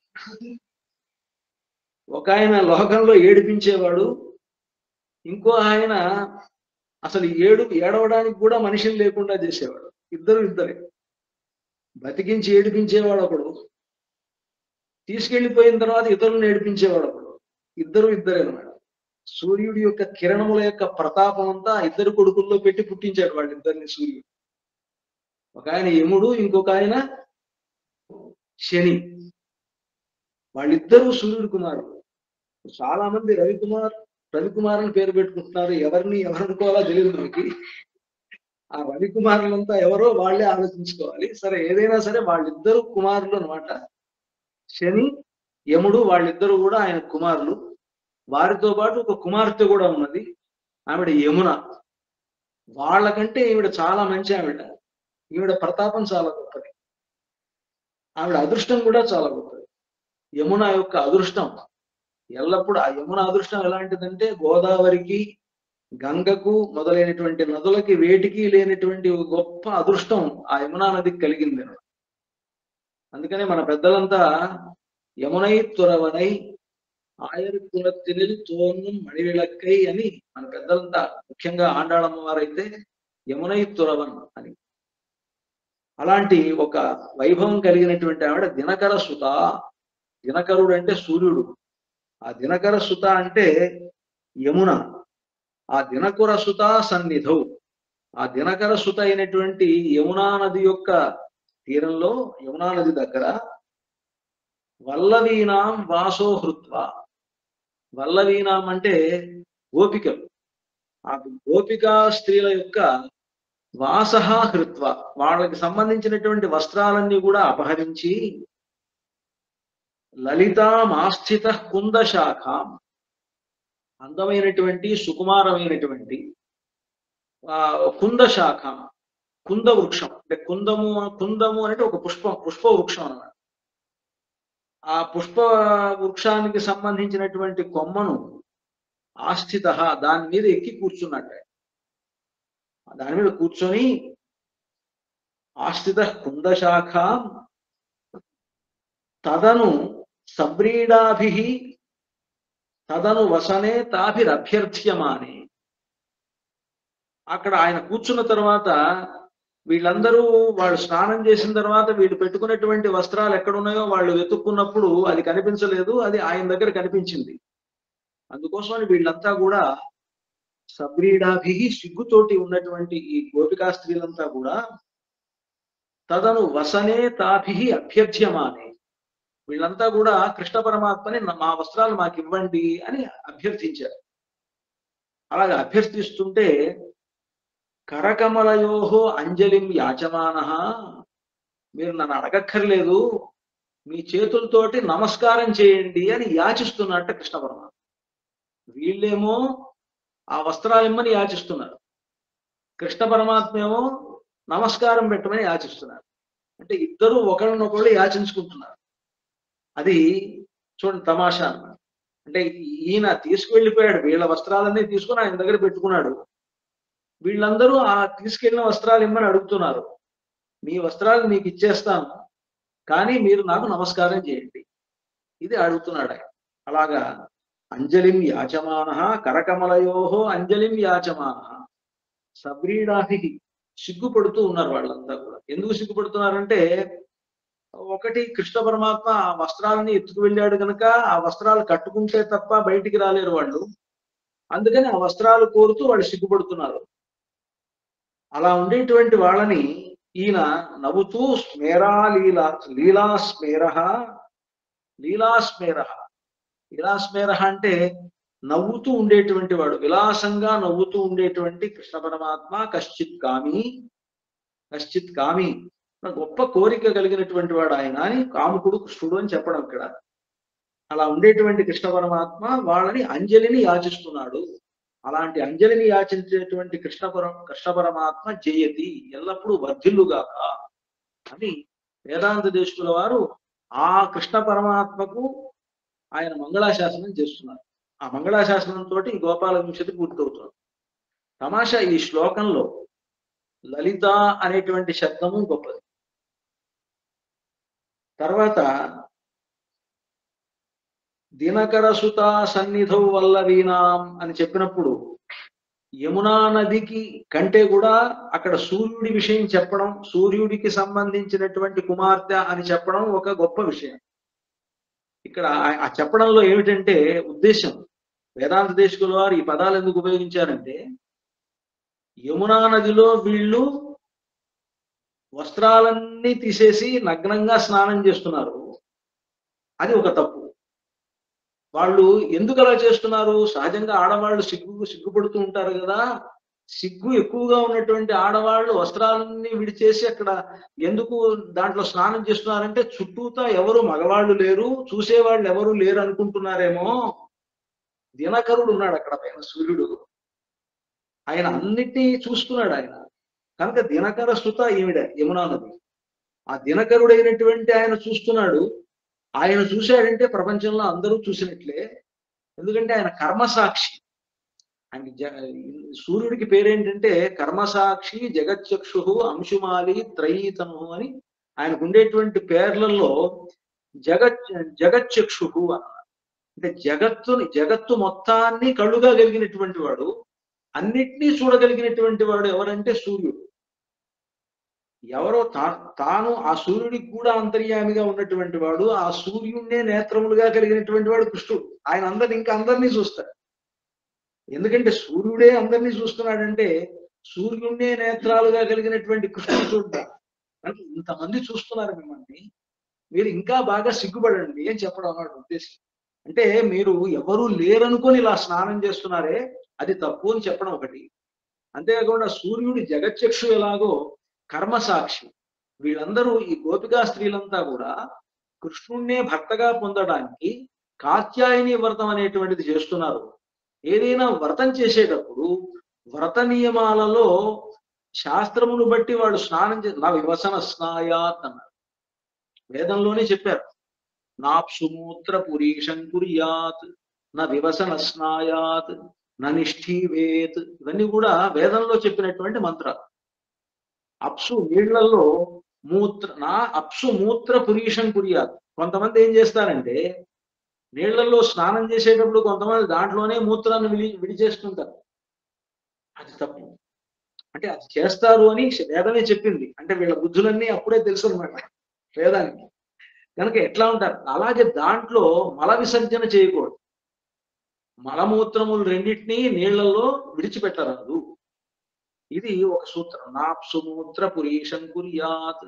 ఒక ఆయన లోకంలో ఏడిపించేవాడు ఇంకో ఆయన అసలు ఏడు ఏడవడానికి కూడా మనిషిని లేకుండా చేసేవాడు ఇద్దరు ఇద్దరే బతికించి ఏడిపించేవాడు ఒకడు తీసుకెళ్లిపోయిన తర్వాత ఇతరులను ఏడిపించేవాడు ఒకడు ఇద్దరు ఇద్దరే అన్నమాట సూర్యుడి యొక్క కిరణముల యొక్క ప్రతాపం అంతా ఇద్దరు కొడుకుల్లో పెట్టి పుట్టించాడు వాళ్ళిద్దరిని సూర్యుడు ఒక ఆయన యముడు ఇంకొక ఆయన శని వాళ్ళిద్దరూ సూర్యుడు కుమారుడు చాలా మంది రవికుమార్ రవికుమార్ అని పేరు పెట్టుకుంటున్నారు ఎవరిని ఎవరనుకోవాలో తెలియదు మనకి ఆ రవికుమారులంతా ఎవరో వాళ్ళే ఆలోచించుకోవాలి సరే ఏదైనా సరే వాళ్ళిద్దరు కుమారులు అన్నమాట శని యముడు వాళ్ళిద్దరూ కూడా ఆయన కుమారులు వారితో పాటు ఒక కుమార్తె కూడా ఉన్నది ఆవిడ యమున వాళ్ళకంటే ఈవిడ చాలా మంచి ఆవిడ ఈవిడ ప్రతాపం చాలా గొప్పది ఆవిడ అదృష్టం కూడా చాలా గొప్పది యమున యొక్క అదృష్టం ఎల్లప్పుడూ ఆ యమున అదృష్టం ఎలాంటిదంటే గోదావరికి గంగకు మొదలైనటువంటి నదులకి వేటికి లేనటువంటి ఒక గొప్ప అదృష్టం ఆ యమునా నదికి కలిగింది అందుకనే మన పెద్దలంతా యమునై తురవనై ఆయరు కులత్తినిల్ తోన్ను మణివిళక్కై అని మన పెద్దలంతా ముఖ్యంగా ఆండాళమ్మ వారైతే యమునై తురవన్ అని అలాంటి ఒక వైభవం కలిగినటువంటి ఆవిడ దినకర సుత దినకరుడు అంటే సూర్యుడు ఆ దినకర సుత అంటే యమున ఆ దినకుర సుత సన్నిధౌ ఆ దినకర సుత అయినటువంటి యమునా నది యొక్క తీరంలో యమునా నది దగ్గర వల్లవీనాం వాసో హృత్వ వల్లవీనాం అంటే గోపికలు ఆ గోపికా స్త్రీల యొక్క వాసహ హృత్వ వాళ్ళకి సంబంధించినటువంటి వస్త్రాలన్నీ కూడా అపహరించి లలితామాస్థిత కుంద శాఖ అందమైనటువంటి సుకుమారమైనటువంటి ఆ కుంద శాఖ కుంద వృక్షం అంటే కుందము కుందము అంటే ఒక పుష్పం పుష్ప వృక్షం అన్నమాట ఆ పుష్ప వృక్షానికి సంబంధించినటువంటి కొమ్మను ఆస్థిత దాని మీద ఎక్కి కూర్చున్నట్ట దాని మీద కూర్చొని ఆస్థిత కుందశాఖ తదను సబ్రీడాభి తదను వసనే తాభిరభ్యర్థ్యమానే అక్కడ ఆయన కూర్చున్న తర్వాత వీళ్ళందరూ వాళ్ళు స్నానం చేసిన తర్వాత వీళ్ళు పెట్టుకున్నటువంటి వస్త్రాలు ఎక్కడున్నాయో వాళ్ళు వెతుక్కున్నప్పుడు అది కనిపించలేదు అది ఆయన దగ్గర కనిపించింది అందుకోసమని వీళ్ళంతా కూడా సబ్రీడాభి సిగ్గుతోటి ఉన్నటువంటి ఈ గోపికా స్త్రీలంతా కూడా తదను వసనే తాభి అభ్యర్థ్యమానే వీళ్ళంతా కూడా కృష్ణ పరమాత్మని "నా- మా వస్త్రాలు మాకు ఇవ్వండి అని అభ్యర్థించారు అలాగే అభ్యర్థిస్తుంటే కరకమలయోహో అంజలిం యాచమాన మీరు నన్ను అడగక్కర్లేదు మీ చేతులతోటి నమస్కారం చేయండి అని యాచిస్తున్నట్ట కృష్ణ పరమాత్మ వీళ్ళేమో ఆ వస్త్రాలు ఇమ్మని యాచిస్తున్నారు కృష్ణ పరమాత్మ ఏమో నమస్కారం పెట్టమని యాచిస్తున్నారు అంటే ఇద్దరు ఒకరినొకళ్ళు యాచించుకుంటున్నారు అది చూడండి తమాషా అన్నమాట అంటే ఈయన తీసుకువెళ్ళిపోయాడు వీళ్ళ వస్త్రాలన్నీ తీసుకుని ఆయన దగ్గర పెట్టుకున్నాడు వీళ్ళందరూ ఆ తీసుకెళ్లిన వస్త్రాలు ఇమ్మని అడుగుతున్నారు మీ వస్త్రాలు మీకు ఇచ్చేస్తాను కానీ మీరు నాకు నమస్కారం చేయండి ఇది అడుగుతున్నాడు ఆయన అలాగా అంజలిం యాచమాన కరకమలయో అంజలిం యాచమాన సబ్రీడాహి సిగ్గుపడుతూ ఉన్నారు వాళ్ళంతా కూడా ఎందుకు సిగ్గుపడుతున్నారంటే ఒకటి కృష్ణ పరమాత్మ ఆ వస్త్రాలని ఎత్తుకు వెళ్ళాడు కనుక ఆ వస్త్రాలు కట్టుకుంటే తప్ప బయటికి రాలేరు వాళ్ళు అందుకని ఆ వస్త్రాలు కోరుతూ వాళ్ళు సిగ్గుపడుతున్నారు అలా ఉండేటువంటి వాళ్ళని ఈయన నవ్వుతూ స్మేరా లీలా లీలా స్మేర లీలా స్మేర లీలా స్మేర అంటే నవ్వుతూ ఉండేటువంటి వాడు విలాసంగా నవ్వుతూ ఉండేటువంటి కృష్ణ పరమాత్మ కశ్చిత్ కామి కశ్చిత్ కామి గొప్ప కోరిక కలిగినటువంటి వాడు ఆయన అని కాముకుడు కృష్ణుడు అని చెప్పడం ఇక్కడ అలా ఉండేటువంటి కృష్ణ పరమాత్మ వాళ్ళని అంజలిని యాచిస్తున్నాడు అలాంటి అంజలిని యాచించేటువంటి కృష్ణ పర కృష్ణ పరమాత్మ జయతి ఎల్లప్పుడూ వర్ధిల్లుగాక అని వేదాంత దేశకుల వారు ఆ కృష్ణ పరమాత్మకు ఆయన మంగళాశాసనం చేస్తున్నారు ఆ మంగళాశాసనంతో ఈ గోపాల వింశతి పూర్తవుతుంది తమాషా ఈ శ్లోకంలో లలిత అనేటువంటి శబ్దము గొప్పది తర్వాత దినకర సుత సన్నిధౌ వల్లవీనాం అని చెప్పినప్పుడు యమునా నదికి కంటే కూడా అక్కడ సూర్యుడి విషయం చెప్పడం సూర్యుడికి సంబంధించినటువంటి కుమార్తె అని చెప్పడం ఒక గొప్ప విషయం ఇక్కడ ఆ- ఆ చెప్పడంలో ఏమిటంటే ఉద్దేశం వేదాంత దేశకుల వారు ఈ పదాలు ఎందుకు ఉపయోగించారంటే యమునా నదిలో వీళ్ళు వస్త్రాలన్నీ తీసేసి నగ్నంగా స్నానం చేస్తున్నారు అది ఒక తప్పు వాళ్ళు ఎందుకు అలా చేస్తున్నారు సహజంగా ఆడవాళ్ళు సిగ్గు సిగ్గుపడుతూ ఉంటారు కదా సిగ్గు ఎక్కువగా ఉన్నటువంటి ఆడవాళ్ళు వస్త్రాలన్నీ విడిచేసి అక్కడ ఎందుకు దాంట్లో స్నానం చేస్తున్నారంటే చుట్టూతా ఎవరు మగవాళ్ళు లేరు చూసేవాళ్ళు ఎవరు లేరు అనుకుంటున్నారేమో దినకరుడు ఉన్నాడు అక్కడ పైన సూర్యుడు ఆయన అన్నిటినీ చూస్తున్నాడు ఆయన కనుక దినకర సుత ఈవిడ యమునా నది ఆ దినకరుడైనటువంటి ఆయన చూస్తున్నాడు ఆయన చూశాడంటే ప్రపంచంలో అందరూ చూసినట్లే ఎందుకంటే ఆయన కర్మసాక్షి ఆయన జ- సూర్యుడికి పేరేంటంటే కర్మసాక్షి జగచ్చక్షు అంశుమాలి త్రయీతను అని ఆయనకు ఉండేటువంటి పేర్లలో జగత్ జగచ్చక్షు అన్నారు అంటే జగత్తుని జగత్తు మొత్తాన్ని కళ్ళుగా కలిగినటువంటి వాడు అన్నిటినీ చూడగలిగినటువంటి వాడు ఎవరంటే సూర్యుడు ఎవరో తా తాను ఆ సూర్యుడికి కూడా అంతర్యామిగా ఉన్నటువంటి వాడు ఆ సూర్యుడినే నేత్రములుగా కలిగినటువంటి వాడు కృష్ణుడు ఆయన అందరిని ఇంకా అందరినీ చూస్తాడు ఎందుకంటే సూర్యుడే అందరినీ చూస్తున్నాడంటే సూర్యుడినే నేత్రాలుగా కలిగినటువంటి కృష్ణుడు చూడ్డా అంటే ఇంతమంది చూస్తున్నారు మిమ్మల్ని మీరు ఇంకా బాగా సిగ్గుపడండి అని చెప్పడం అన్నమాట ఉద్దేశం అంటే మీరు ఎవరు లేరనుకొని ఇలా స్నానం చేస్తున్నారే అది తప్పు అని చెప్పడం ఒకటి అంతేకాకుండా సూర్యుడి జగచ్చక్షు ఎలాగో కర్మసాక్షి వీళ్ళందరూ ఈ గోపికా స్త్రీలంతా కూడా కృష్ణుణ్ణే భర్తగా పొందడానికి కాత్యాయని వ్రతం అనేటువంటిది చేస్తున్నారు ఏదైనా వ్రతం చేసేటప్పుడు వ్రత నియమాలలో శాస్త్రమును బట్టి వాళ్ళు స్నానం చే నా వివసన స్నాయాత్ అన్నారు వేదంలోనే చెప్పారు నాప్సుమూత్ర పురీషం కుర్యాత్ నా వివసన స్నాయాత్ నా నిష్ఠీవేత్ ఇవన్నీ కూడా వేదంలో చెప్పినటువంటి మంత్రాలు అప్సు నీళ్లలో మూత్ర నా అప్సు మూత్ర పురీషం కుర్యాత్ కొంతమంది ఏం చేస్తారంటే నీళ్లలో స్నానం చేసేటప్పుడు కొంతమంది దాంట్లోనే మూత్రాన్ని విడి విడిచేస్తుంటారు అది తప్పు అంటే అది చేస్తారు అని వేదమే చెప్పింది అంటే వీళ్ళ బుద్ధులన్నీ అప్పుడే తెలుసు అనమాట వేదానికి కనుక ఎట్లా ఉంటారు అలాగే దాంట్లో మల విసర్జన చేయకూడదు మలమూత్రములు రెండింటినీ నీళ్లలో విడిచిపెట్టరాదు ఇది ఒక సూత్రం నాప్సుమూత్ర పురీషం కుర్యాత్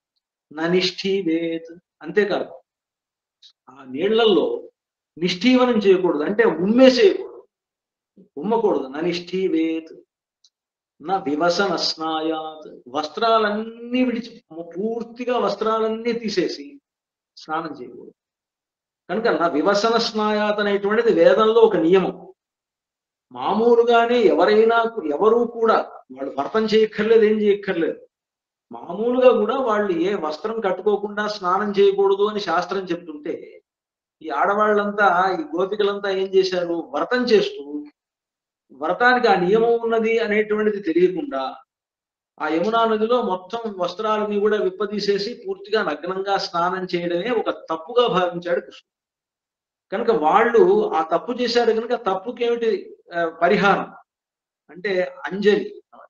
ననిష్ఠీవేత్ అంతేకాదు ఆ నీళ్లలో నిష్ఠీవనం చేయకూడదు అంటే ఉమ్మేసేయకూడదు ఉమ్మకూడదు ననిష్ఠీవేత్ నా వివసన స్నాయాత్ వస్త్రాలన్నీ విడిచి పూర్తిగా వస్త్రాలన్నీ తీసేసి స్నానం చేయకూడదు కనుక నా వివసన స్నాయాత్ అనేటువంటిది వేదంలో ఒక నియమం మామూలుగానే ఎవరైనా ఎవరు కూడా వాళ్ళు వ్రతం చేయక్కర్లేదు ఏం చేయక్కర్లేదు మామూలుగా కూడా వాళ్ళు ఏ వస్త్రం కట్టుకోకుండా స్నానం చేయకూడదు అని శాస్త్రం చెప్తుంటే ఈ ఆడవాళ్ళంతా ఈ గోపికలంతా ఏం చేశారు వ్రతం చేస్తూ వ్రతానికి ఆ నియమం ఉన్నది అనేటువంటిది తెలియకుండా ఆ యమునా నదిలో మొత్తం వస్త్రాలని కూడా విప్పదీసేసి పూర్తిగా నగ్నంగా స్నానం చేయడమే ఒక తప్పుగా భావించాడు కృష్ణుడు కనుక వాళ్ళు ఆ తప్పు చేశారు కనుక తప్పుకేమిటి ఆ, పరిహారం అంటే అంజలి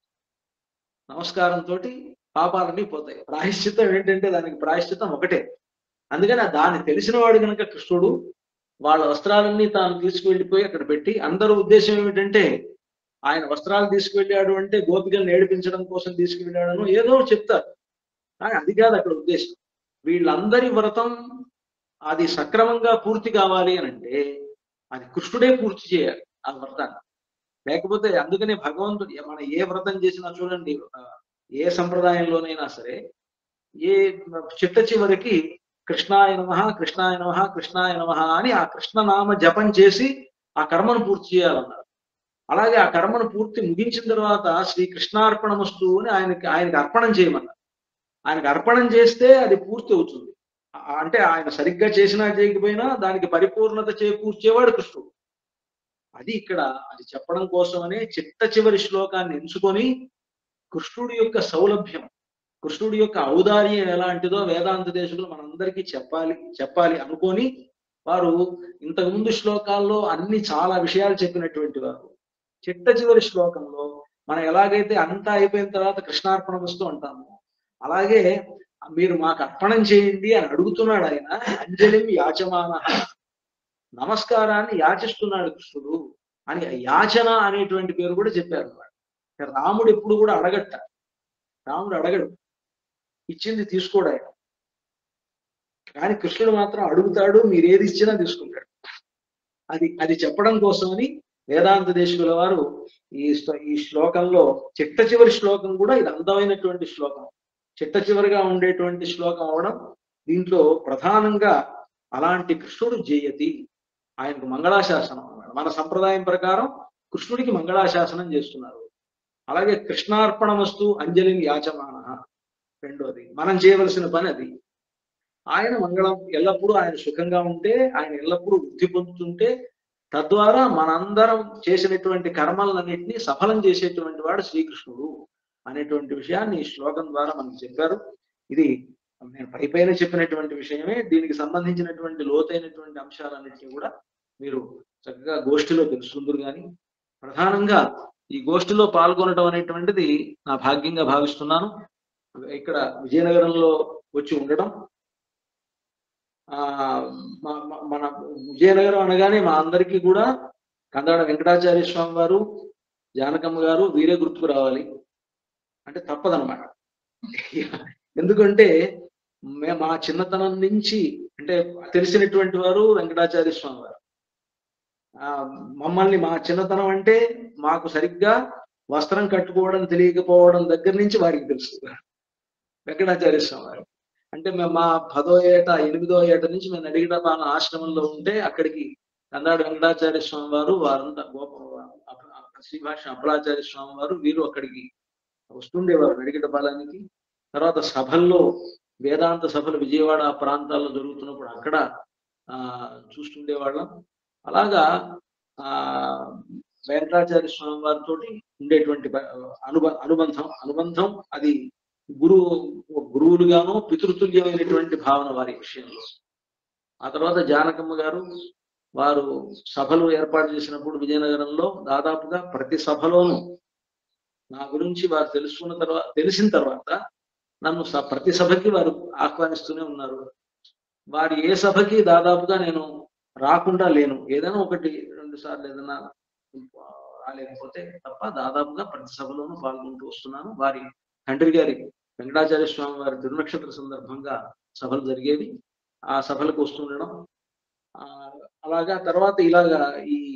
నమస్కారంతో పాపాలన్నీ పోతాయి ప్రాయశ్చిత్తం ఏంటంటే దానికి ప్రాయశ్చిత్తం ఒకటే అందుకని ఆ దాన్ని తెలిసిన వాడు కనుక కృష్ణుడు వాళ్ళ వస్త్రాలన్నీ తాను తీసుకువెళ్ళిపోయి అక్కడ పెట్టి అందరూ ఉద్దేశం ఏమిటంటే ఆయన వస్త్రాలు తీసుకువెళ్ళాడు అంటే గోపికలను ఏడిపించడం కోసం తీసుకువెళ్ళాడను ఏదో ఒకటి చెప్తారు కానీ అది కాదు అక్కడ ఉద్దేశం వీళ్ళందరి వ్రతం అది సక్రమంగా పూర్తి కావాలి అని అంటే అది కృష్ణుడే పూర్తి చేయాలి ఆ వ్రతాన్ని లేకపోతే అందుకనే భగవంతుడు మన ఏ వ్రతం చేసినా చూడండి ఆ, ఏ సంప్రదాయంలోనైనా సరే ఏ చిట్ట చివరికి కృష్ణాయ నమ కృష్ణాయ నమ కృష్ణాయ నమ అని ఆ కృష్ణనామ జపం చేసి ఆ కర్మను పూర్తి చేయాలన్నారు అలాగే ఆ కర్మను పూర్తి ముగించిన తర్వాత శ్రీ కృష్ణార్పణమస్తు అని ఆయనకి ఆయనకి అర్పణం చేయమన్నారు ఆయనకి అర్పణం చేస్తే అది పూర్తి అవుతుంది ఆ- అంటే ఆయన సరిగ్గా చేసినా చేయకపోయినా దానికి పరిపూర్ణత చేకూర్చేవాడు కృష్ణుడు అది ఇక్కడ అది చెప్పడం కోసమనే చిట్ట చివరి శ్లోకాన్ని ఎంచుకొని కృష్ణుడి యొక్క సౌలభ్యం కృష్ణుడి యొక్క ఔదార్యం ఎలాంటిదో వేదాంత దేశకులు మనందరికీ చెప్పాలి చెప్పాలి అనుకొని వారు ఇంతకుముందు శ్లోకాల్లో అన్ని చాలా విషయాలు చెప్పినటువంటి వారు చిట్ట చివరి శ్లోకంలో మనం ఎలాగైతే అంతా అయిపోయిన తర్వాత కృష్ణార్పణ వస్తూ అంటాము అలాగే మీరు మాకు అర్పణం చేయండి అని అడుగుతున్నాడు ఆయన అంజలిం యాచమాన నమస్కారాన్ని యాచిస్తున్నాడు కృష్ణుడు అని యాచన అనేటువంటి పేరు కూడా చెప్పారు అన్నమాట రాముడు ఎప్పుడు కూడా అడగట్ట రాముడు అడగడు ఇచ్చింది తీసుకోడు ఆయన కానీ కృష్ణుడు మాత్రం అడుగుతాడు మీరు ఏది ఇచ్చినా తీసుకుంటాడు అది అది చెప్పడం కోసమని వేదాంత దేశకుల వారు ఈ శ్లో- ఈ శ్లోకంలో చిట్ట చివరి శ్లోకం కూడా ఇది అందమైనటువంటి శ్లోకం చిట్ట చివరిగా ఉండేటువంటి శ్లోకం అవడం దీంట్లో ప్రధానంగా అలాంటి కృష్ణుడు జయతి ఆయనకు మంగళాశాసనం అన్నమాట మన సంప్రదాయం ప్రకారం కృష్ణుడికి మంగళాశాసనం చేస్తున్నారు అలాగే కృష్ణార్పణమస్తు అంజలిని యాచమాన రెండోది మనం చేయవలసిన పని అది ఆయన మంగళం ఎల్లప్పుడూ ఆయన సుఖంగా ఉంటే ఆయన ఎల్లప్పుడూ వృద్ధి పొందుతుంటే తద్వారా మనందరం చేసినటువంటి కర్మలన్నింటినీ సఫలం చేసేటువంటి వాడు శ్రీకృష్ణుడు అనేటువంటి విషయాన్ని ఈ శ్లోకం ద్వారా మనకు చెప్పారు ఇది నేను పై పైన చెప్పినటువంటి విషయమే దీనికి సంబంధించినటువంటి లోతైనటువంటి అంశాలన్నింటినీ కూడా మీరు చక్కగా గోష్ఠిలో తెలుసుకుందరు కానీ ప్రధానంగా ఈ గోష్ఠిలో పాల్గొనడం అనేటువంటిది నా భాగ్యంగా భావిస్తున్నాను ఇక్కడ విజయనగరంలో వచ్చి ఉండడం ఆ మా- మా- మన విజయనగరం అనగానే మా అందరికీ కూడా కందాడ వెంకటాచార్య స్వామి వారు జానకమ్మ గారు వీరే గుర్తుకు రావాలి అంటే తప్పదనమాట ఎందుకంటే మే- మా చిన్నతనం నుంచి అంటే తెలిసినటువంటి వారు వెంకటాచార్య స్వామి వారు ఆ మమ్మల్ని మా చిన్నతనం అంటే మాకు సరిగ్గా వస్త్రం కట్టుకోవడం తెలియకపోవడం దగ్గర నుంచి వారికి తెలుసు వెంకటాచార్య స్వామి వారు అంటే మేము మా పదో ఏట ఎనిమిదో ఏట నుంచి మేము నడిగడపాల ఆశ్రమంలో ఉంటే అక్కడికి కన్నాడు వెంకటాచార్య స్వామి వారు వారంతా గోప అప్ప- శ్రీభాష అప్పలాచార్య స్వామి వారు వీరు అక్కడికి వస్తుండేవారు నడిగడపాలానికి తర్వాత సభల్లో వేదాంత సభలు విజయవాడ ఆ ప్రాంతాల్లో జరుగుతున్నప్పుడు అక్కడ ఆ చూస్తుండేవాళ్ళం అలాగా ఆ వెంకటాచార్య స్వామి వారితో ఉండేటువంటి బ- అనుబ అనుబంధం అనుబంధం అది గురువు గురువులుగాను పితృతుల్యమైనటువంటి భావన వారి విషయంలో ఆ తర్వాత జానకమ్మ గారు వారు సభలు ఏర్పాటు చేసినప్పుడు విజయనగరంలో దాదాపుగా ప్రతి సభలోనూ నా గురించి వారు తెలుసుకున్న తర్వాత తెలిసిన తర్వాత నన్ను స- ప్రతి సభకి వారు ఆహ్వానిస్తూనే ఉన్నారు వారి ఏ సభకి దాదాపుగా నేను రాకుండా లేను ఏదైనా ఒకటి రెండు సార్లు ఏదైనా ఆ, రాలేకపోతే తప్ప దాదాపుగా ప్రతి సభలోనూ పాల్గొంటూ వస్తున్నాను వారి తండ్రి గారి వెంకటాచార్య స్వామి వారి తిరునక్షత్ర సందర్భంగా సభలు జరిగేవి ఆ సభలకు వస్తుండడం ఆ, అలాగా తర్వాత ఇలాగా ఈ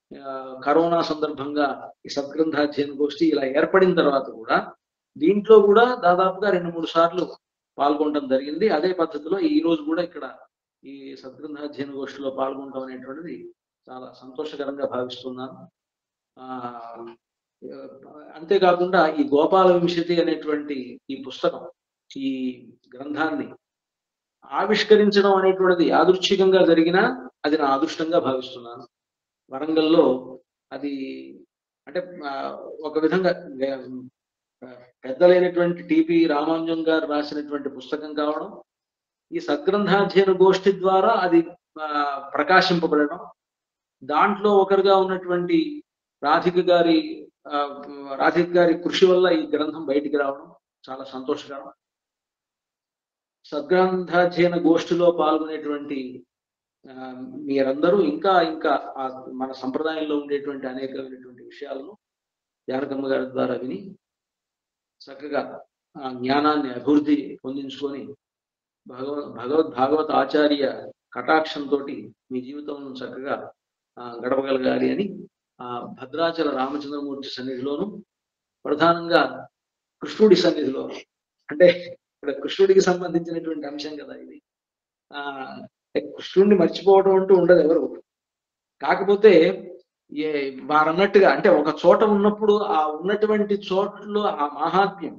ఆ, కరోనా సందర్భంగా ఈ సద్గ్రంథాధ్యయన గోష్ఠి ఇలా ఏర్పడిన తర్వాత కూడా దీంట్లో కూడా దాదాపుగా రెండు మూడు సార్లు పాల్గొనడం జరిగింది అదే పద్ధతిలో ఈ రోజు కూడా ఇక్కడ ఈ సద్గ్రంథాధ్యయన గోష్ఠిలో పాల్గొనడం అనేటువంటిది చాలా సంతోషకరంగా భావిస్తున్నాను ఆ అంతేకాకుండా ఈ గోపాల వింశతి అనేటువంటి ఈ పుస్తకం ఈ గ్రంథాన్ని ఆవిష్కరించడం అనేటువంటిది యాదృచ్ఛికంగా జరిగినా అది నా అదృష్టంగా భావిస్తున్నాను వరంగల్లో అది అంటే ఆ, ఒక విధంగా వే- ఆ, పెద్దలైనటువంటి టిపి రామానుజం గారు రాసినటువంటి పుస్తకం కావడం ఈ సద్గ్రంథాధ్యయన గోష్ఠి ద్వారా అది ఆ, ప్రకాశింపబడడం దాంట్లో ఒకరుగా ఉన్నటువంటి రాధిక గారి ఆ, రాధిక గారి కృషి వల్ల ఈ గ్రంథం బయటికి రావడం చాలా సంతోషకరం సద్గ్రంథాధ్యయన గోష్ఠిలో పాల్గొనేటువంటి ఆ, మీరందరూ ఇంకా ఇంకా ఆ మన సంప్రదాయంలో ఉండేటువంటి అనేకమైనటువంటి విషయాలను జానకమ్మ గారి ద్వారా విని చక్కగా ఆ జ్ఞానాన్ని అభివృద్ధి పొందించుకొని భగవద్ భగవద్ భాగవత ఆచార్య కటాక్షంతో మీ జీవితం చక్కగా ఆ, గడపగలగాలి అని ఆ భద్రాచల రామచంద్రమూర్తి సన్నిధిలోను ప్రధానంగా కృష్ణుడి సన్నిధిలో అంటే ఇక్కడ కృష్ణుడికి సంబంధించినటువంటి అంశం కదా ఇది ఆ కృష్ణుడిని మర్చిపోవడం అంటూ ఉండదు ఎవరు కాకపోతే ఏ వారన్నట్టుగా అంటే ఒక చోట ఉన్నప్పుడు ఆ ఉన్నటువంటి చోట్ల ఆ మహాత్మ్యం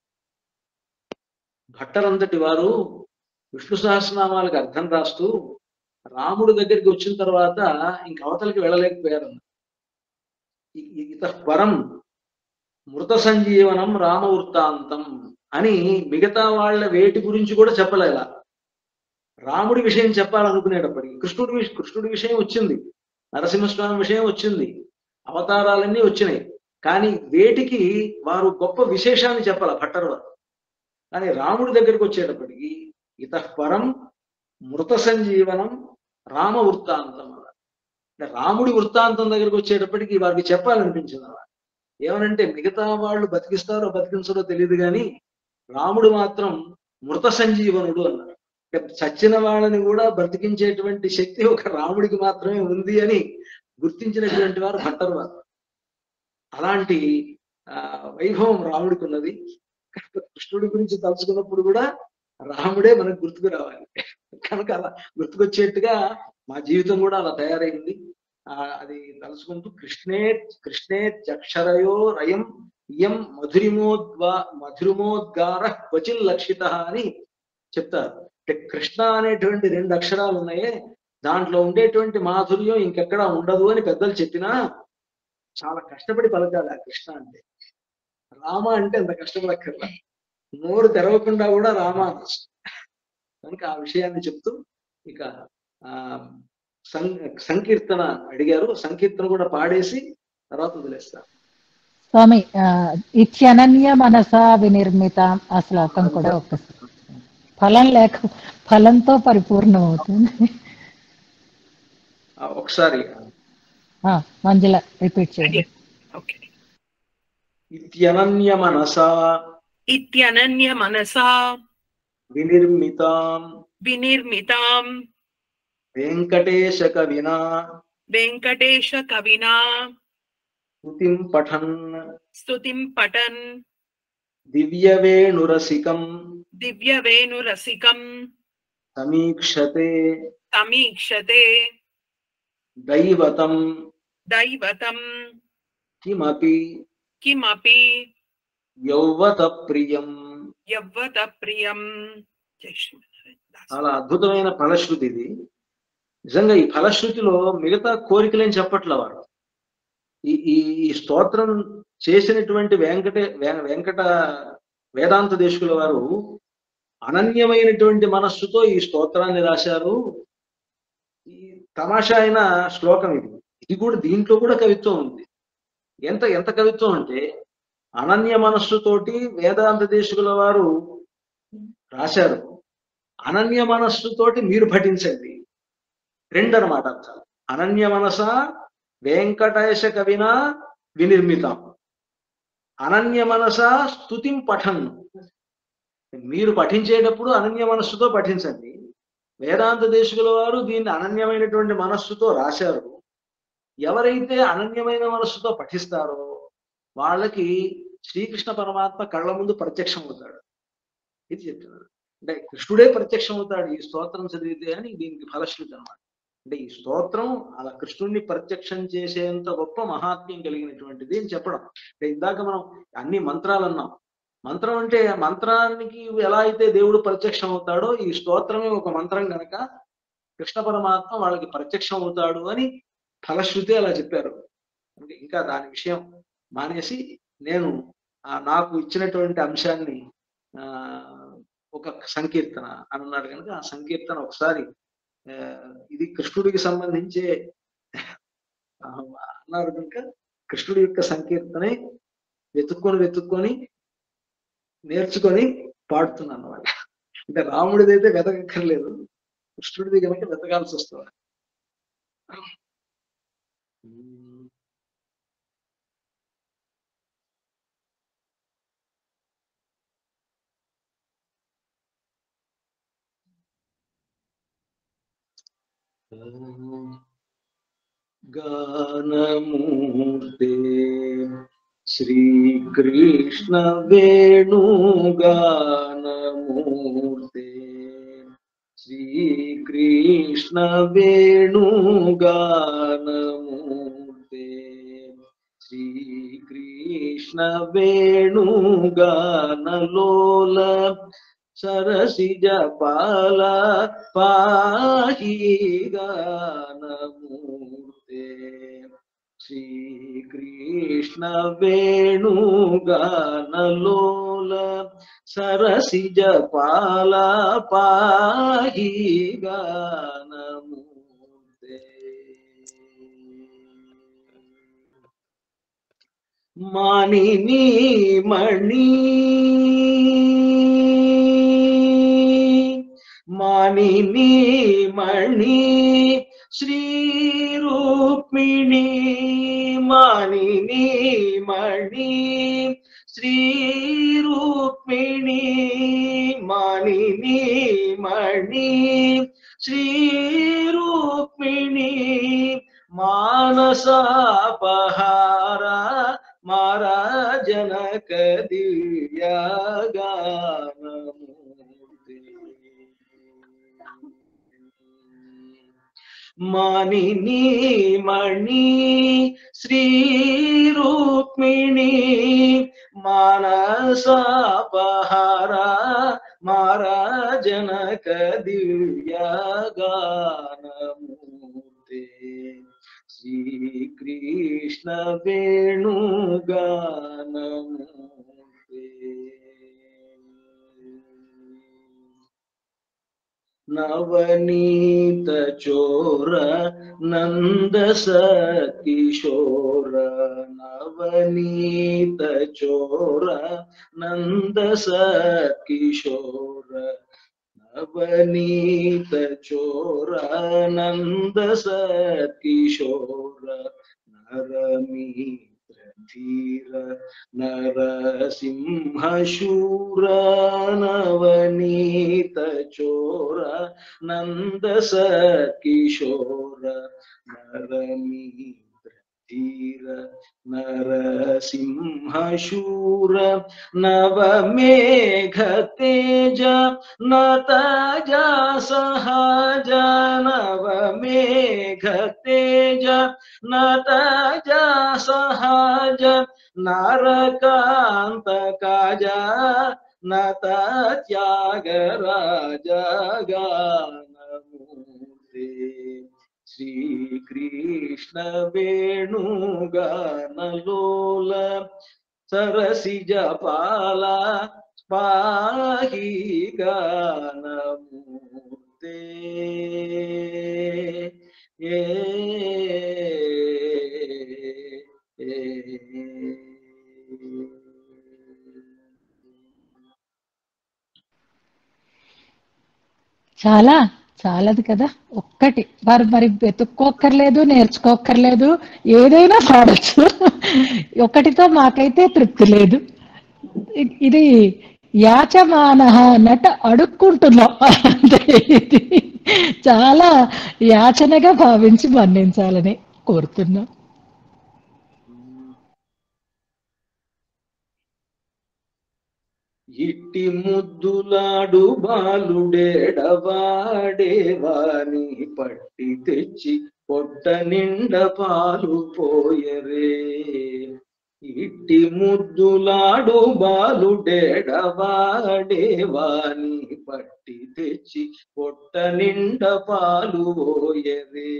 భట్టరంతటి వారు విష్ణు సహస్రనామాలకు అర్థం రాస్తూ రాముడి దగ్గరికి వచ్చిన తర్వాత ఇంక అవతలకి వెళ్ళలేకపోయారు ఇత పరం మృత సంజీవనం రామ వృత్తాంతం అని మిగతా వాళ్ళ వేటి గురించి కూడా చెప్పలేలా రాముడి విషయం చెప్పాలనుకునేటప్పటికి కృష్ణుడి విష- కృష్ణుడి విషయం వచ్చింది నరసింహస్వామి విషయం వచ్చింది అవతారాలన్నీ వచ్చినాయి కానీ వేటికి వారు గొప్ప విశేషాన్ని చెప్పాల భట్టరు వారు కానీ రాముడి దగ్గరికి వచ్చేటప్పటికి ఇత పరం మృత సంజీవనం రామ వృత్తాంతం అన్నారు. అంటే రాముడి వృత్తాంతం దగ్గరికి వచ్చేటప్పటికి వారికి చెప్పాలనిపించింది అలా ఏమనంటే మిగతా వాళ్ళు బతికిస్తారో బతికించరో తెలియదు కానీ రాముడు మాత్రం మృత సంజీవనుడు అన్నారు అంటే చచ్చిన వాళ్ళని కూడా బ్రతికించేటువంటి శక్తి ఒక రాముడికి మాత్రమే ఉంది అని గుర్తించినటువంటి వారు భట్టరు వారు అలాంటి ఆ వైభవం రాముడికి ఉన్నది కృష్ణుడి గురించి తలుచుకున్నప్పుడు కూడా రాముడే మనకు గుర్తుకు రావాలి కనుక అలా గుర్తుకొచ్చేట్టుగా మా జీవితం కూడా అలా తయారైంది ఆ అది తలుచుకుంటూ కృష్ణే కృష్ణే చక్షరయో రయం ఇయం మధురిమోద్వా మధురిమోద్గార క్వచిల్ లక్షిత అని చెప్తారు అంటే కృష్ణ అనేటువంటి రెండు అక్షరాలు ఉన్నాయే దాంట్లో ఉండేటువంటి మాధుర్యం ఇంకెక్కడా ఉండదు అని పెద్దలు చెప్పినా చాలా కష్టపడి పలకాలి ఆ కృష్ణ అంటే రామ అంటే అంత కష్టపడక్కర్లా నోరు తెరవకుండా కూడా రామ అనొచ్చు కనుక ఆ విషయాన్ని చెప్తూ ఇక ఆ సం సంకీర్తన అడిగారు సంకీర్తన కూడా పాడేసి తర్వాత వదిలేస్తారు స్వామి ఆ, ఇత్యనన్య మనసా వినిర్మిత ఆ శ్లోకం కూడా ఒక్కసారి ఫలం లేక ఫలంతో పరిపూర్ణం అవుతుంది ఆ, ఒకసారి ఆ, మంజుల రిపీట్ చేయండి ఓకే ఇత్యనన్య మనసా ఇత్యనన్య మనసా వినిర్మితాం వినిర్మితాం వెంకటేశ కవినా వెంకటేశ కవినా శృతిం పఠన్ స్తుతిం పఠన్ దివ్యవేణురసికం దివ్యవేణురసికం సమీక్షతే సమీక్షతే దైవతం దైవతం కిమపి కిమపి యౌవత ప్రియం యవ్వత ప్రియం జై శ్రీమన్నారాయణ. చాలా అద్భుతమైన ఫలశ్రుతి ఇది నిజంగా ఈ ఫలశ్రుతిలో మిగతా కోరికలేం చెప్పట్ల వారు ఈ ఈ ఈ స్తోత్రం చేసినటువంటి వెంకటే వెం- వెంకట వేదాంత దేశకుల వారు అనన్యమైనటువంటి మనస్సుతో ఈ స్తోత్రాన్ని రాశారు ఈ తమాషా అయిన శ్లోకం ఇది ఇది కూడా దీంట్లో కూడా కవిత్వం ఉంది ఎంత ఎంత కవిత్వం అంటే అనన్య మనస్సుతోటి వేదాంత దేశకుల వారు రాశారు అనన్య మనస్సుతోటి మీరు పఠించండి రెండు అనమాట అర్థాలు అనన్య మనస వెంకటేశ కవిన వినిర్మితం అనన్య మనస స్తుతిం పఠన్ మీరు పఠించేటప్పుడు అనన్య మనస్సుతో పఠించండి వేదాంత దేశకుల వారు దీన్ని అనన్యమైనటువంటి మనస్సుతో రాశారు ఎవరైతే అనన్యమైన మనస్సుతో పఠిస్తారో వాళ్ళకి శ్రీకృష్ణ పరమాత్మ కళ్ళ ముందు ప్రత్యక్షం అవుతాడు ఇది చెప్తున్నారు అంటే కృష్ణుడే ప్రత్యక్షం అవుతాడు ఈ స్తోత్రం చదివితే అని దీనికి ఫలశ్రుతి అనమాట అంటే ఈ స్తోత్రం అలా కృష్ణుడిని ప్రత్యక్షం చేసేంత గొప్ప మహాత్మ్యం కలిగినటువంటిది అని చెప్పడం అంటే ఇందాక మనం అన్ని మంత్రాలు అన్నాం మంత్రం అంటే మంత్రానికి ఎలా అయితే దేవుడు ప్రత్యక్షం అవుతాడో ఈ స్తోత్రమే ఒక మంత్రం గనక కృష్ణ పరమాత్మ వాళ్ళకి ప్రత్యక్షం అవుతాడు అని ఫలశ్రుతి అలా చెప్పారు అంటే ఇంకా దాని విషయం మానేసి నేను ఆ నాకు ఇచ్చినటువంటి అంశాన్ని ఆ ఒక సంకీర్తన అని అన్నాడు కనుక ఆ సంకీర్తన ఒకసారి ఆ, ఇది కృష్ణుడికి సంబంధించే ఆ, అన్నారు కనుక కృష్ణుడి యొక్క సంకీర్తనే వెతుక్కొని వెతుక్కొని నేర్చుకొని పాడుతున్నాను అన్నమాట అంటే రాముడిది అయితే వెతకక్కర్లేదు కృష్ణుడిది కనుక వెతకాల్సి వస్తుంది గానమూర్తే శ్రీకృష్ణ వేణుగానమూర్తే శ్రీకృష్ణ వేణుగానమూర్తే శ్రీకృష్ణ వేణుగానలోల సరసిజ పాల పాహి గానమూర్తే శ్రీకృష్ణ వేణుగానలోల సరసిజ పాల పాహి గానమూర్తే మానిని మణి మానిని మణి శ్రీ రూక్మిణి మానిని మణి శ్రీ రూక్మిణి మానిని మణి శ్రీ రూక్మిణి మానసాపహార మారా జనక దివ్యగానమూర్తి మానిని మణి శ్రీ రూక్మిణి మానసాపహార మారా జనక దివ్యగానమూర్తి శ్రీకృష్ణ వేణుగానమూర్తి నవనీత చోర నంద సకిశోర నవనీత చోర నంద సకిశోర నవనీత చోర నంద సకిశోర నరమిత్ర ధీర నరసింహశూర నవనీత చోర నంద సకిశోర నరమిత్ర ధీర నరసింహశూర నవమేఘ తేజ నతజ సహజ నవమేఘ తేజ నతజ సహజ నరకాంత కాజ నత త్యాగరాజ గానమూర్తి శ్రీకృష్ణ వేణుగానలోల సరసిజ పాల పాహి గానమూర్తే ఏ చాలా చాలదు కదా ఒక్కటి వారు మరి వెతుక్కోక్కర్లేదు నేర్చుకోక్కర్లేదు ఏదైనా పాడచ్చు ఒక్కటితో మాకైతే తృప్తి లేదు ఇ- ఇది యాచమాన నట అడుక్కుంటున్నాం అంటే ఇది చాలా యాచనగా భావించి మన్నించాలని కోరుతున్నా ఇట్టి ముద్దులాడు బాలుడేడవాడేవాని పట్టి తెచ్చి పొట్ట నిండ పాలు పోయరే ఇట్టి ముద్దులాడు బాలుడేడవాడేవాని పట్టి తెచ్చి పొట్ట నిండ పాలు పోయరే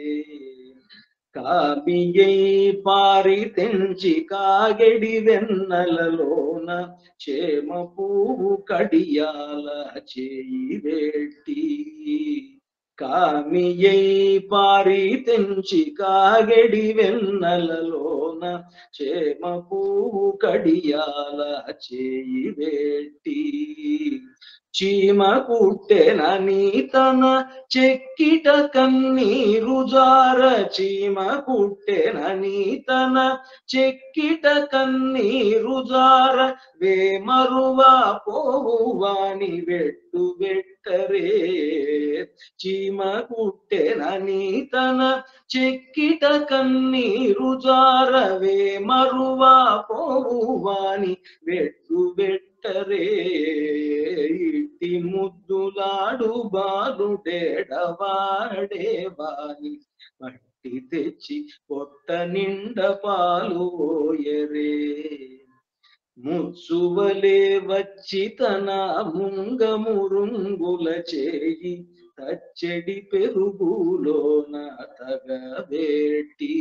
కామియై పారి తెంచి కాగెడి వెన్నెలలోన చేమ పువ్వు కడియాల చేయి వెట్టి కామియై పారి తెంచి కాగెడి వెన్నెలలోన చేమ పువ్వు కడియాల చేయి వెట్టి చీమ కుట్టెనని తన చెక్కిట కన్నీరు జార చీమ కుట్టెనని తన చెక్కిట కన్నీరు జార వేమరువా పోవువాని వెట్టు వెట్టరే చీమ కుట్టెనని తన చెక్కిట కన్నీరు జార వేమరువా పోవువాని వెట్టు వెట్టరే ఇట్టి ముద్దులాడు బాలుడేడవాడేవాని పట్టి తెచ్చి పొట్ట నిండ పాలు ఓయరే ముత్సువలే వచ్చి తన ముంగమురుంగుల చేయి తచ్చడి పెరుగులోన తగబెట్టి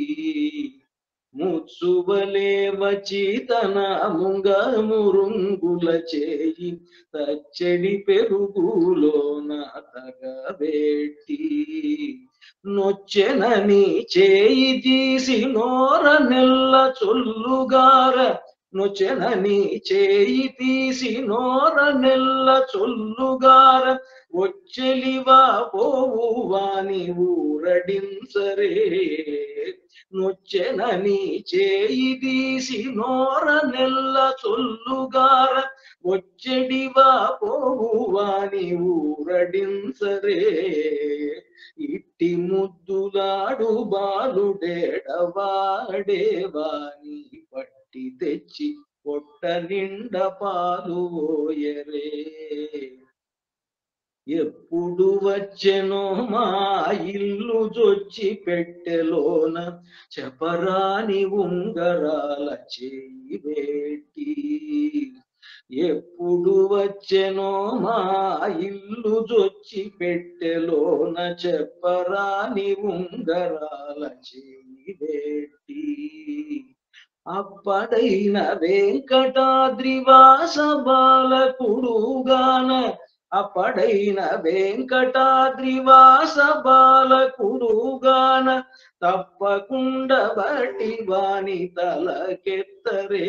ముత్సువలే వచ్చి తన ముంగమురుంగుల చేయి తచ్చడి పెరుగులోన తగబెట్టి నొచ్చెనని చేయి తీసి నోర నెల్ల చొల్లుగార నొచెనని చేయి తీసి నోర నెల్ల చొల్లుగార వచ్చెలివా పోవు వాని ఊరడింసరే నొచ్చెనని చేయి తీసి నోర నెల్ల చొల్లుగార వచ్చెడివా పోవు వాని ఊరడింసరే ఇట్టి ముద్దులాడు బాలుడేడవాడేవాని పట్టి తెచ్చి పొట్ట నిండ పాలు ఓయరే ఎప్పుడు వచ్చెనో మా ఇల్లు జొచ్చి పెట్టెలోన చెప్పరాని ఉంగరాల చేయి వేటి ఎప్పుడు వచ్చెనో మా ఇల్లు జొచ్చి పెట్టెలోన చెప్పరాని ఉంగరాల చేయి వేటి అప్పడైన వెంకటాద్రివాస బాలకుడుగాన అప్పడైన వెంకటాద్రివాస బాలకుడుగాన తప్పకుండా బట్టి వాని తలకెత్తరే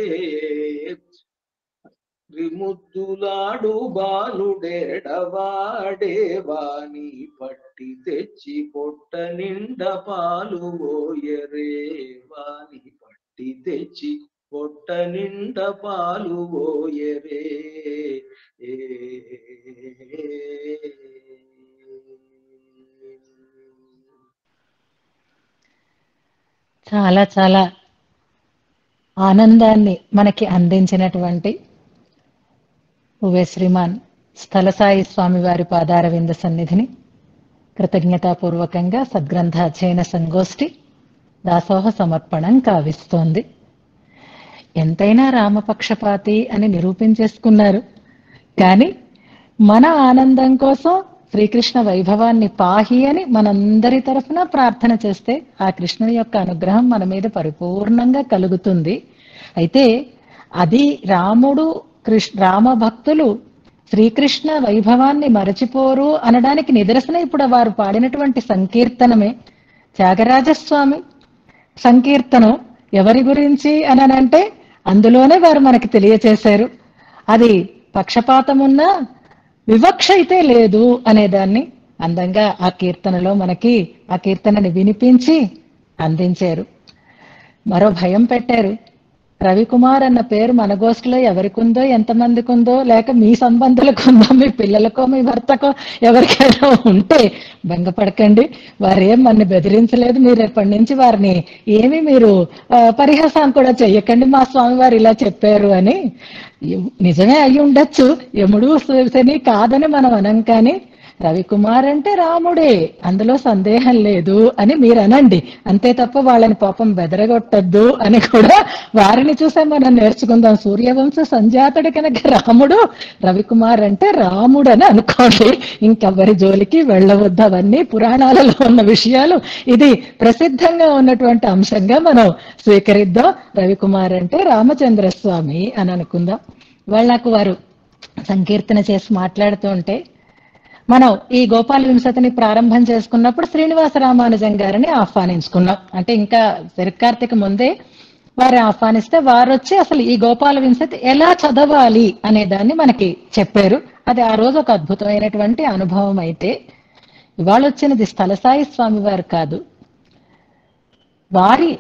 విముద్దులాడు బాలుడేడవాడే వాని పట్టి తెచ్చి పొట్ట నిండ పాలు ఓయరే వాని పట్టి తెచ్చి పొట్ట నిండ పాలు ఓయరే ఏ చాలా చాలా ఆనందాన్ని మనకి అందించినటువంటి ఉవే శ్రీమాన్ స్థలసాయి స్వామి వారి పాదార వింద సన్నిధిని కృతజ్ఞతాపూర్వకంగా సద్గ్రంథ అధ్యయన సంగోష్ఠి దాసోహ సమర్పణం కావిస్తోంది ఎంతైనా రామపక్షపాతి అని నిరూపించేసుకున్నారు కానీ మన ఆనందం కోసం శ్రీకృష్ణ వైభవాన్ని పాహి అని మనందరి తరఫున ప్రార్థన చేస్తే ఆ కృష్ణుని యొక్క అనుగ్రహం మన మీద పరిపూర్ణంగా కలుగుతుంది అయితే అది రాముడు కృష్ణ రామ భక్తులు శ్రీకృష్ణ వైభవాన్ని మరచిపోరు అనడానికి నిదర్శనం ఇప్పుడు వారు పాడినటువంటి సంకీర్తనమే త్యాగరాజస్వామి సంకీర్తనం ఎవరి గురించి అనంటే అందులోనే వారు మనకి తెలియచేశారు అది పక్షపాతమున్నా వివక్ష అయితే లేదు అనేదాన్ని అందంగా ఆ కీర్తనలో మనకి ఆ కీర్తనని వినిపించి అందించారు మరో భయం పెట్టారు రవికుమార్ అన్న పేరు మన గోష్ఠిలో ఎవరికి ఉందో ఎంతమందికి ఉందో లేక మీ సంబంధులకు ఉందో మీ పిల్లలకో మీ భర్తకో ఎవరికైనా ఉంటే బెంగపడకండి వారేం మన బెదిరించలేదు మీరు ఎప్పటి నుంచి వారిని ఏమి మీరు ఆ, పరిహాసం కూడా చెయ్యకండి మా స్వామి వారు ఇలా చెప్పారు అని నిజమే అయి ఉండొచ్చు యముడు శని కాదని మనం అనం కానీ రవికుమార్ అంటే రాముడే అందులో సందేహం లేదు అని మీరు అనండి అంతే తప్ప వాళ్ళని పాపం బెదరగొట్టద్దు అని కూడా వారిని చూసే మనం నేర్చుకుందాం సూర్యవంశ సంజాతుడు కనుక రాముడు రవికుమార్ అంటే రాముడు అని అనుకోండి ఇంకెవరి జోలికి వెళ్ళవద్దు అవన్నీ పురాణాలలో ఉన్న విషయాలు ఇది ప్రసిద్ధంగా ఉన్నటువంటి అంశంగా మనం స్వీకరిద్దాం రవికుమార్ అంటే రామచంద్ర స్వామి అని అనుకుందాం వాళ్ళకు వారు సంకీర్తన చేసి మాట్లాడుతూ ఉంటే మనం ఈ గోపాల వింశతిని ప్రారంభం చేసుకున్నప్పుడు శ్రీనివాస రామానుజం గారిని ఆహ్వానించుకున్నాం అంటే ఇంకా శరత్కార్తిక ముందే వారు ఆహ్వానిస్తే వారు వచ్చి అసలు ఈ గోపాల వింశతి ఎలా చదవాలి అనే దాన్ని మనకి చెప్పారు అది ఆ రోజు ఒక అద్భుతమైనటువంటి అనుభవం అయితే ఇవాళ వచ్చినది స్థలసాయి స్వామి వారు కాదు వారి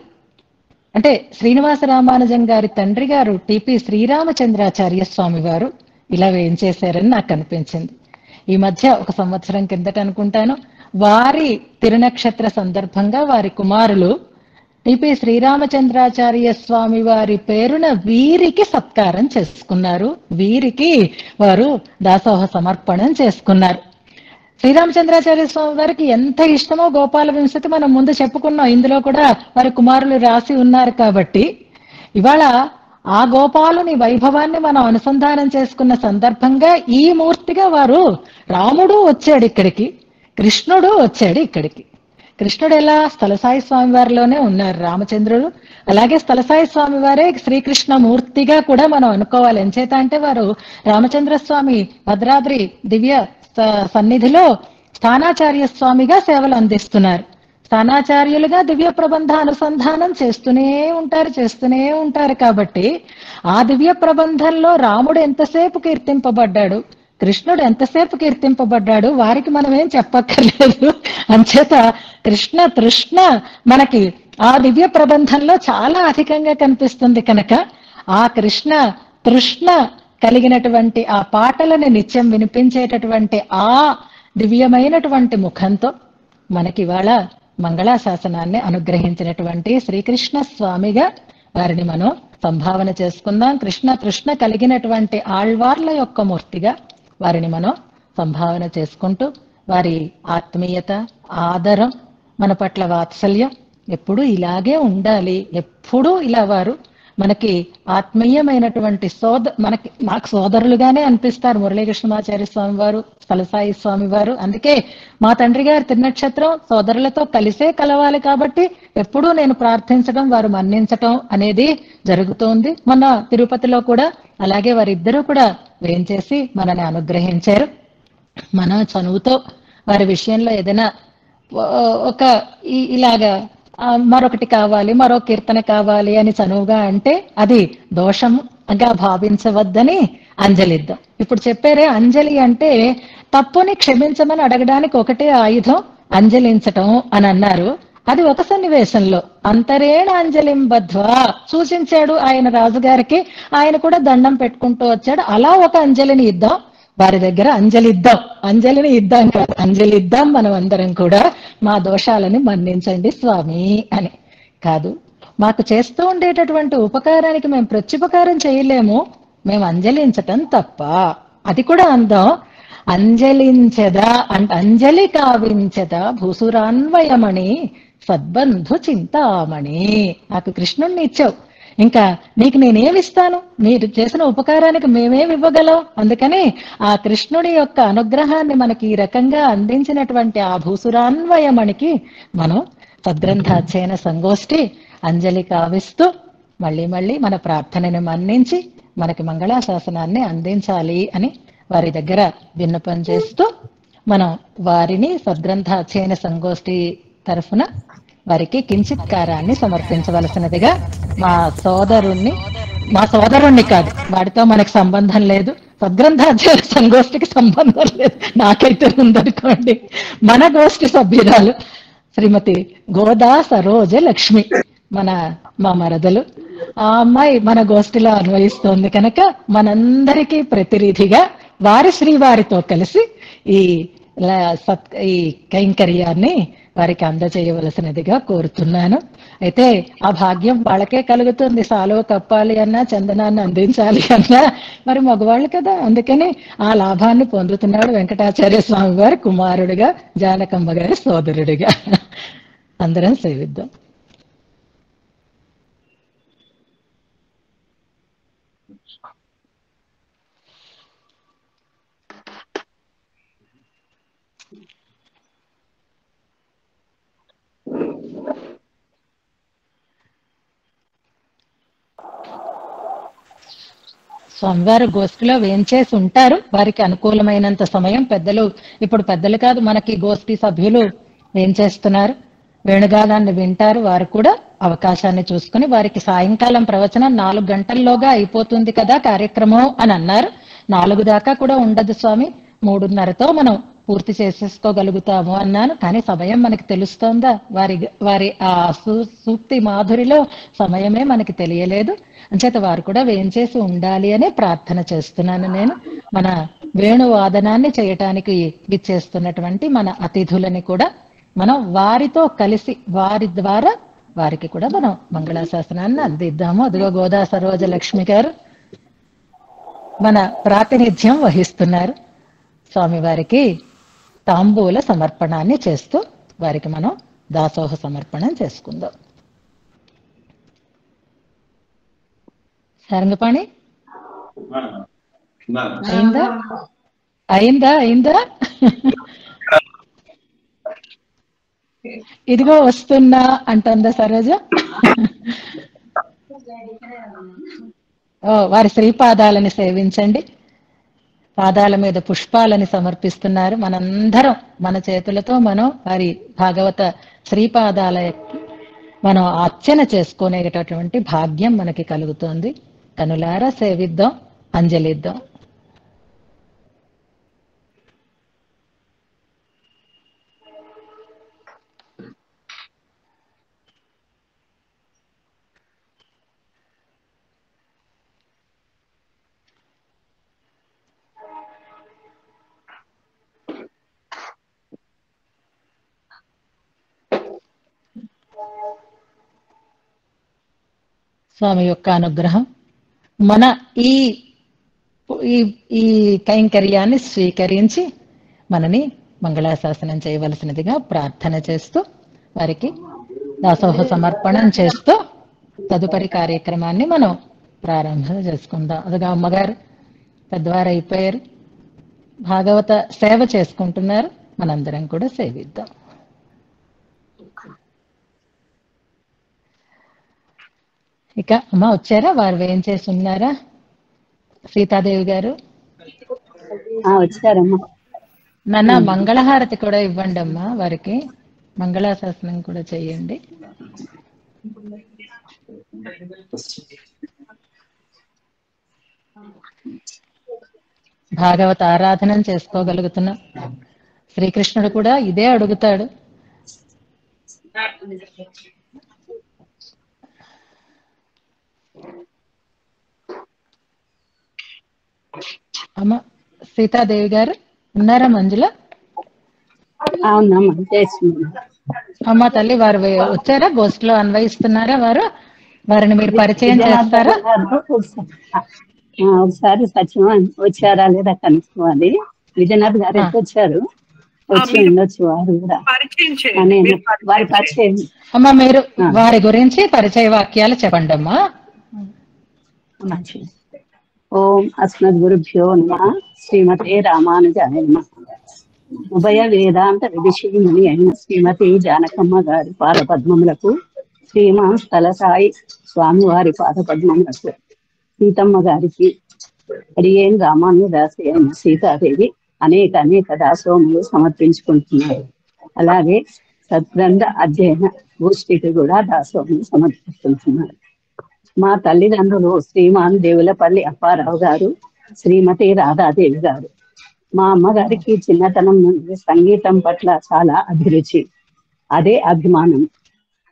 అంటే శ్రీనివాస రామానుజం గారి తండ్రి గారు టిపి శ్రీరామచంద్రాచార్య స్వామి వారు ఇలా వేయించేశారని నాకు అనిపించింది ఈ మధ్య ఒక సంవత్సరం కిందట అనుకుంటాను వారి తిరునక్షత్ర సందర్భంగా వారి కుమారులు టిపి శ్రీరామచంద్రాచార్య స్వామి వారి పేరున వీరికి సత్కారం చేసుకున్నారు వీరికి వారు దాసోహ సమర్పణం చేసుకున్నారు శ్రీరామచంద్రాచార్య స్వామి వారికి ఎంత ఇష్టమో గోపాల వింశతి మనం ముందు చెప్పుకున్నాం ఇందులో కూడా వారి కుమారులు రాసి ఉన్నారు కాబట్టి ఇవాళ ఆ గోపాలుని వైభవాన్ని మనం అనుసంధానం చేసుకున్న సందర్భంగా ఈ మూర్తిగా వారు రాముడు వచ్చాడు ఇక్కడికి కృష్ణుడు వచ్చాడు ఇక్కడికి కృష్ణుడు ఎలా స్థలసాయి స్వామి వారిలోనే ఉన్నారు రామచంద్రుడు అలాగే స్థలసాయి స్వామి వారే శ్రీకృష్ణ మూర్తిగా కూడా మనం అనుకోవాలి ఎంచేత అంటే వారు రామచంద్ర స్వామి భద్రాద్రి దివ్య స- సన్నిధిలో స్థానాచార్య స్వామిగా సేవలు అందిస్తున్నారు స్థానాచార్యులుగా దివ్య ప్రబంధ అనుసంధానం చేస్తూనే ఉంటారు చేస్తూనే ఉంటారు కాబట్టి ఆ దివ్య ప్రబంధంలో రాముడు ఎంతసేపు కీర్తింపబడ్డాడు కృష్ణుడు ఎంతసేపు కీర్తింపబడ్డాడు వారికి మనం ఏం చెప్పక్కర్లేదు అంచేత కృష్ణ తృష్ణ మనకి ఆ దివ్య ప్రబంధంలో చాలా అధికంగా కనిపిస్తుంది కనుక ఆ కృష్ణ తృష్ణ కలిగినటువంటి ఆ పాటలను నిత్యం వినిపించేటటువంటి ఆ దివ్యమైనటువంటి ముఖంతో మనకి ఇవాళ మంగళాశాసనాన్ని అనుగ్రహించినటువంటి శ్రీకృష్ణ స్వామిగా వారిని మనం సంభావన చేసుకుందాం కృష్ణ తృష్ణ కలిగినటువంటి ఆళ్వార్ల యొక్క మూర్తిగా వారిని మనం సంభావన చేసుకుంటూ వారి ఆత్మీయత ఆదరం మన పట్ల వాత్సల్యం ఎప్పుడూ ఇలాగే ఉండాలి ఎప్పుడూ ఇలా వారు మనకి ఆత్మీయమైనటువంటి సోద మనకి మాకు సోదరులుగానే అనిపిస్తారు మురళీకృష్ణమాచార్య స్వామి వారు స్థలసాయి స్వామి వారు అందుకే మా తండ్రి గారి తిరునక్షత్రం సోదరులతో కలిసే కలవాలి కాబట్టి ఎప్పుడూ నేను ప్రార్థించడం వారు మన్నించటం అనేది జరుగుతోంది మొన్న తిరుపతిలో కూడా అలాగే వారిద్దరూ కూడా వేయించేసి మనని అనుగ్రహించారు మన చనువుతో వారి విషయంలో ఏదైనా ఓ- ఒక ఈ- ఇలాగా ఆ, మరొకటి కావాలి మరో కీర్తన కావాలి అని చనువుగా అంటే అది దోషంగా భావించవద్దని అంజలిద్దాం ఇప్పుడు చెప్పారే అంజలి అంటే తప్పుని క్షమించమని అడగడానికి ఒకటే ఆయుధం అంజలించటం అని అన్నారు అది ఒక సన్నివేశంలో అంతరేణ అంజలిం బద్ధ్వా సూచించాడు ఆయన రాజుగారికి ఆయన కూడా దండం పెట్టుకుంటూ వచ్చాడు అలా ఒక అంజలిని ఇద్దాం వారి దగ్గర అంజలి ఇద్దాం అంజలిని ఇద్దాం కాదు అంజలి ఇద్దాం మనం అందరం కూడా మా దోషాలని మన్నించండి స్వామి అని కాదు మాకు చేస్తూ ఉండేటటువంటి ఉపకారానికి మేము ప్రత్యుపకారం చేయలేము మేము అంజలించటం తప్ప అది కూడా అందాం అంజలించదా అంటే అంజలి కావించదా భూసురాన్వయమణి సద్బంధు చింతామణి నాకు కృష్ణుణ్ణి ఇచ్చావు ఇంకా నీకు నేనేమిస్తాను మీరు చేసిన ఉపకారానికి మేమేమి ఇవ్వగలం అందుకని ఆ కృష్ణుడి యొక్క అనుగ్రహాన్ని మనకి ఈ రకంగా అందించినటువంటి ఆ భూసురాన్వయమణికి మనం సద్గ్రంథాధ్యయన సంగోష్ఠి అంజలి కావిస్తూ మళ్ళీ మళ్ళీ మన ప్రార్థనని మన్నించి మనకి మంగళాశాసనాన్ని అందించాలి అని వారి దగ్గర విన్నపం చేస్తూ మనం వారిని సద్గ్రంథాధ్యయన సంగోష్ఠి తరఫున వారికి కించిత్కారాన్ని సమర్పించవలసినదిగా మా సోదరుణ్ణి మా సోదరుణ్ణి కాదు వాడితో మనకు సంబంధం లేదు సద్గ్రంథాధ్యయన సంగోష్ఠికి సంబంధం లేదు నాకైతే ఉందనుకోండి మన గోష్ఠి సభ్యురాలు శ్రీమతి గోదా సరోజ లక్ష్మి మన మా మరదలు ఆ అమ్మాయి మన గోష్ఠిలో అన్వయిస్తోంది కనుక మనందరికీ ప్రతినిధిగా వారి శ్రీవారితో కలిసి ఈ ల- సత్ ఈ కైంకర్యాన్ని వారికి అందజేయవలసినదిగా కోరుతున్నాను అయితే ఆ భాగ్యం వాళ్ళకే కలుగుతుంది సాలువ కప్పాలి అన్నా చందనాన్ని అందించాలి అన్నా మరి మగవాళ్ళు కదా అందుకని ఆ లాభాన్ని పొందుతున్నాడు వెంకటాచార్య స్వామి వారి కుమారుడిగా జానకమ్మ గారి సోదరుడిగా అందరం సేవిద్దాం స్వామివారు గోష్ఠిలో వేంచేసి ఉంటారు వారికి అనుకూలమైనంత సమయం పెద్దలు ఇప్పుడు పెద్దలు కాదు మనకి గోష్ఠి సభ్యులు వేంచేస్తున్నారు వేణుగానాన్ని వింటారు వారు కూడా అవకాశాన్ని చూసుకుని వారికి సాయంకాలం ప్రవచనం నాలుగు గంటల్లోగా అయిపోతుంది కదా కార్యక్రమం అని అన్నారు నాలుగు దాకా కూడా ఉండదు స్వామి మూడున్నరతో మనం పూర్తి చేసేసుకోగలుగుతాము అన్నాను కానీ సమయం మనకి తెలుస్తోందా వారి వారి ఆ సూ- సూక్తి మాధురిలో సమయమే మనకి తెలియలేదు అంచేత వారు కూడా వేంచేసి ఉండాలి అనే ప్రార్థన చేస్తున్నాను నేను మన వేణు వాదనాన్ని చేయటానికి విచ్చేస్తున్నటువంటి మన అతిథులని కూడా మనం వారితో కలిసి వారి ద్వారా వారికి కూడా మనం మంగళాశాసనాన్ని అందిద్దాము అదిగో గోదా సరోజ లక్ష్మి గారు మన ప్రాతినిధ్యం వహిస్తున్నారు స్వామివారికి తాంబూల సమర్పణాన్ని చేస్తూ వారికి మనం దాసోహ సమర్పణం చేసుకుందాం సారంగపాణి అయిందా అయిందా అయిందా ఇదిగో వస్తున్నా అంటుందా సరోజ ఓ వారి శ్రీపాదాలని సేవించండి పాదాల మీద పుష్పాలని సమర్పిస్తున్నారు మనందరం మన చేతులతో మనం వారి భాగవత శ్రీపాదాలకి మనం అర్చన చేసుకునేటటువంటి భాగ్యం మనకి కలుగుతోంది కనులారా సేవిద్దాం అంజలిద్దాం స్వామి యొక్క అనుగ్రహం మన ఈ ఈ ఈ కైంకర్యాన్ని స్వీకరించి మనని మంగళాశాసనం చేయవలసినదిగా ప్రార్థన చేస్తూ వారికి దాసోహ సమర్పణం చేస్తూ తదుపరి కార్యక్రమాన్ని మనం ప్రారంభం చేసుకుందాం అదిగా అమ్మగారు పెద్దవారు అయిపోయారు భాగవత సేవ చేసుకుంటున్నారు మనందరం కూడా సేవిద్దాం ఇక అమ్మ వచ్చారా వారు ఏం చేసి ఉన్నారా సీతాదేవి గారు ఆ, వచ్చారమ్మా నాన్న మంగళహారతి కూడా ఇవ్వండి అమ్మా వారికి మంగళాశాసనం కూడా చెయ్యండి భాగవత ఆరాధన చేసుకోగలుగుతున్నాం శ్రీకృష్ణుడు కూడా ఇదే అడుగుతాడు అమ్మ సీతాదేవి గారు ఉన్నారా మంజుల అవునమ్మా చేసింది అమ్మ తల్లి వారు వే- వచ్చారా గోష్ఠిలో అన్వయిస్తున్నారా వారు వారిని మీరు పరిచయం చేస్తారా ఆ, ఒకసారి సత్యం వచ్చారా లేదా కనుక్కోవాలి విజయనాథ్ గారు ఎప్పుడు వచ్చారు వచ్చి మీరు- ఉండొచ్చు వారు కూడా పరిచయం కానీ చేయండి మీరు వారి పరిచయం పరిచయం అమ్మ మీరు వారి గురించి పరిచయ వాక్యాలు చెప్పండి అమ్మా మంచిది ఓం అస్మద్ గురుభ్యో నమ శ్రీమతే రామానుజాయ నమ ఉభయ వేదాంత విదుషీముని అయిన శ్రీమతి జానకమ్మ గారి పాదపద్మములకు శ్రీమాన్ స్థల సాయి స్వామివారి పాదపద్మములకు సీతమ్మ గారికి అడిగేన్ రామానుదాసి అయిన సీతాదేవి అనేక అనేక దాసోములు సమర్పించుకుంటున్నారు అలాగే సద్గ్రంథ అధ్యయన గోష్ఠికి కూడా దాసోములు సమర్పిస్తుంటున్నారు మా తల్లిదండ్రులు శ్రీమాన్ దేవులపల్లి అప్పారావు గారు శ్రీమతి రాధాదేవి గారు మా అమ్మగారికి చిన్నతనం నుండి సంగీతం పట్ల చాలా అభిరుచి అదే అభిమానం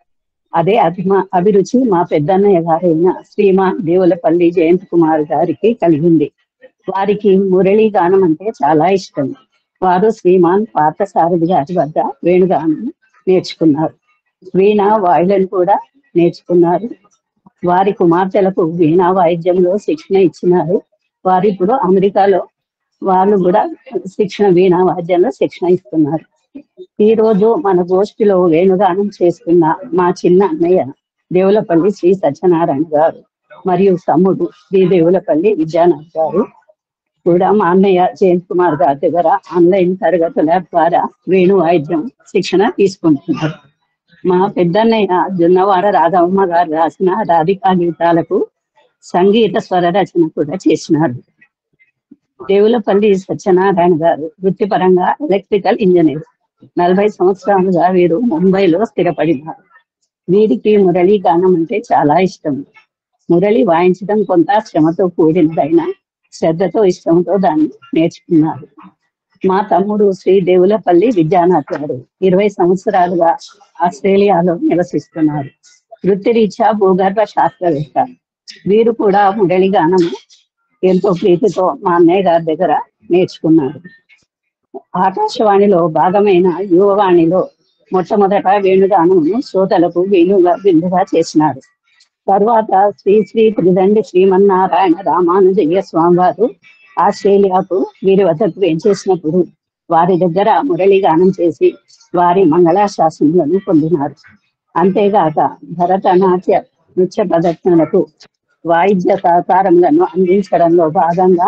అదే అభిమా అభిరుచి మా పెద్దన్నయ్య గారైన శ్రీమాన్ దేవులపల్లి జయంత్ కుమార్ గారికి కలిగింది వారికి మురళీ గానం అంటే చాలా ఇష్టం వారు శ్రీమాన్ పార్థసారథి గారి వద్ద వేణుగానం నేర్చుకున్నారు వీణ వాయిలను కూడా నేర్చుకున్నారు వారి కుమార్తెలకు వీణా వాయిద్యంలో శిక్షణ ఇచ్చినారు వారు ఇప్పుడు అమెరికాలో వాళ్ళు కూడా శిక్షణ వీణా వాద్యంలో శిక్షణ ఇస్తున్నారు ఈ రోజు మన గోష్ఠిలో వేణుగానం చేస్తున్న మా చిన్న అన్నయ్య దేవులపల్లి శ్రీ సత్యనారాయణ గారు మరియు తమ్ముడు శ్రీ దేవులపల్లి విద్యానాథ్ గారు కూడా మా అన్నయ్య జయంత్ కుమార్ గారి దగ్గర ఆన్లైన్ తరగతుల ద్వారా వేణు వాయిద్యం శిక్షణ తీసుకుంటున్నారు మా పెద్దన్నయ్య జొన్నవాడ రాఘవమ్మ గారు రాసిన రాధికా గీతాలకు సంగీత స్వర రచన కూడా చేసినారు దేవులపల్లి సత్యనారాయణ గారు వృత్తిపరంగా ఎలక్ట్రికల్ ఇంజనీర్ నలభై సంవత్సరాలుగా వీరు ముంబైలో స్థిరపడినారు వీరికి మురళీ గానం అంటే చాలా ఇష్టం మురళి వాయించడం కొంత శ్రమతో కూడినదైనా శ్రద్ధతో ఇష్టంతో దాన్ని నేర్చుకున్నారు మా తమ్ముడు శ్రీ దేవులపల్లి విద్యానాథ్ గారు ఇరవై సంవత్సరాలుగా ఆస్ట్రేలియాలో నివసిస్తున్నారు వృత్తిరీత్యా భూగర్భ శాస్త్రవేత్త వీరు కూడా మురళి గానము ఎంతో ప్రీతితో మా అన్నయ్య గారి దగ్గర నేర్చుకున్నారు ఆకాశవాణిలో భాగమైన యువవాణిలో మొట్టమొదట వేణుగానమును శ్రోతలకు వేణుగా విందుగా చేసినారు తరువాత శ్రీ శ్రీ త్రిదండి శ్రీమన్నారాయణ రామానుజయ్య స్వామివారు ఆస్ట్రేలియాకు వీరి వద్దకు వేంచేసినప్పుడు వారి దగ్గర మురళి గానం చేసి వారి మంగళాశాసనలను పొందినారు అంతేగాక భరతనాట్య నృత్య ప్రదర్శనలకు వాయిద్య సహకారములను అందించడంలో భాగంగా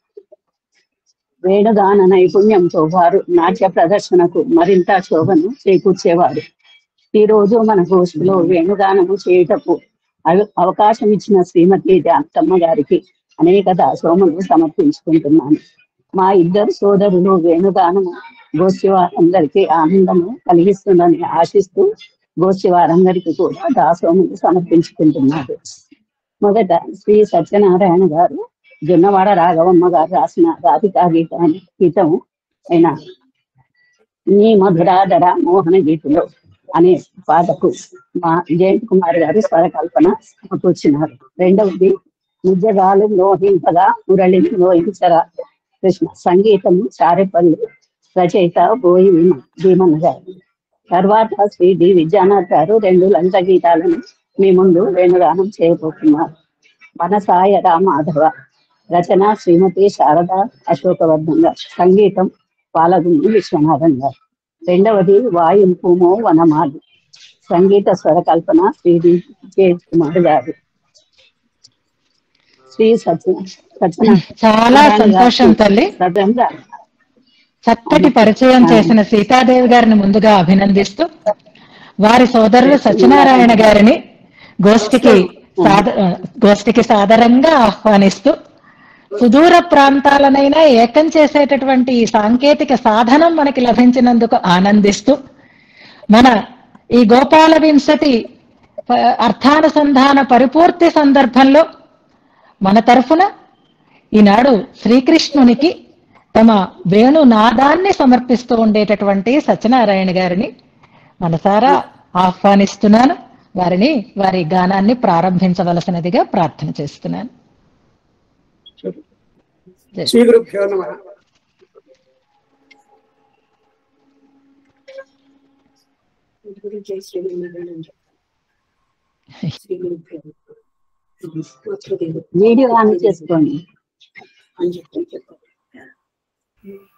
వేణుగాన నైపుణ్యంతో వారు నాట్య ప్రదర్శనకు మరింత శోభను చేకూర్చేవారు ఈ రోజు మన గోష్ఠిలో వేణుగానము చేయుటకు అవ- అవకాశం ఇచ్చిన శ్రీమతి జానకమ్మ గారికి అనేక దాసోములు సమర్పించుకుంటున్నాను మా ఇద్దరు సోదరులు వేణుగానము గోష్ఠి వారందరికీ ఆనందము కలిగిస్తుందని ఆశిస్తూ గోష్ఠి వారందరికీ కూడా దాసోములు సమర్పించుకుంటున్నారు మొదట శ్రీ సత్యనారాయణ గారు జొన్నవాడ రాఘవమ్మ గారు రాసిన రాధికా గీతాన్ని గీతం అయిన నీ మధురాధర మోహన గీతిలో అనే పాటకు మా జయంత్ కుమార్ గారు స్వరకల్పన సమకూర్చినారు రెండవది నిజగాలు లోహింపగా మురళిని లోహించరా కృష్ణ సంగీతము చారేపల్లి రచయిత బోయి భీమ భీమన్న గారు తర్వాత శ్రీ డి విద్యానాథ్ గారు రెండు లంచ గీతాలను మీ ముందు వేణుగానం చేయబోతున్నారు మనసాయ రామాధవ రచన శ్రీమతి శారద అశోకవర్ధన్ గారు సంగీతం పాలగుండి విశ్వనాథన్ గారు రెండవది వాయింపుమో వనమాలి సంగీత స్వరకల్పన శ్రీ డి జే కుమార్ గారు శ్రీ సత్య సత్యన చాలా సంతోషం తల్లి సదంగా చక్కటి పరిచయం చేసిన సీతాదేవి గారిని ముందుగా అభినందిస్తూ వారి సోదరులు సత్యనారాయణ గారిని గోష్ఠికి సాద గోష్ఠికి సాదరంగా ఆహ్వానిస్తూ సుదూర ప్రాంతాలనైనా ఏకం చేసేటటువంటి ఈ సాంకేతిక సాధనం మనకి లభించినందుకు ఆనందిస్తూ మన ఈ గోపాల వింశతి ప- అర్థానుసంధాన పరిపూర్తి సందర్భంలో మన తరఫున ఈనాడు శ్రీకృష్ణునికి తమ వేణునాదాన్ని సమర్పిస్తూ ఉండేటటువంటి సత్యనారాయణ గారిని మనసారా ఆహ్వానిస్తున్నాను వారిని వారి గానాన్ని ప్రారంభించవలసినదిగా ప్రార్థన చేస్తున్నాను జై శ్రీ గురుభ్యో నమ జై శ్రీమన్నారాయణ శ్రీ గురుభ్యో నమః. వీడియో ఆన్ చేసుకోండి అని చెప్పి చెప్పారు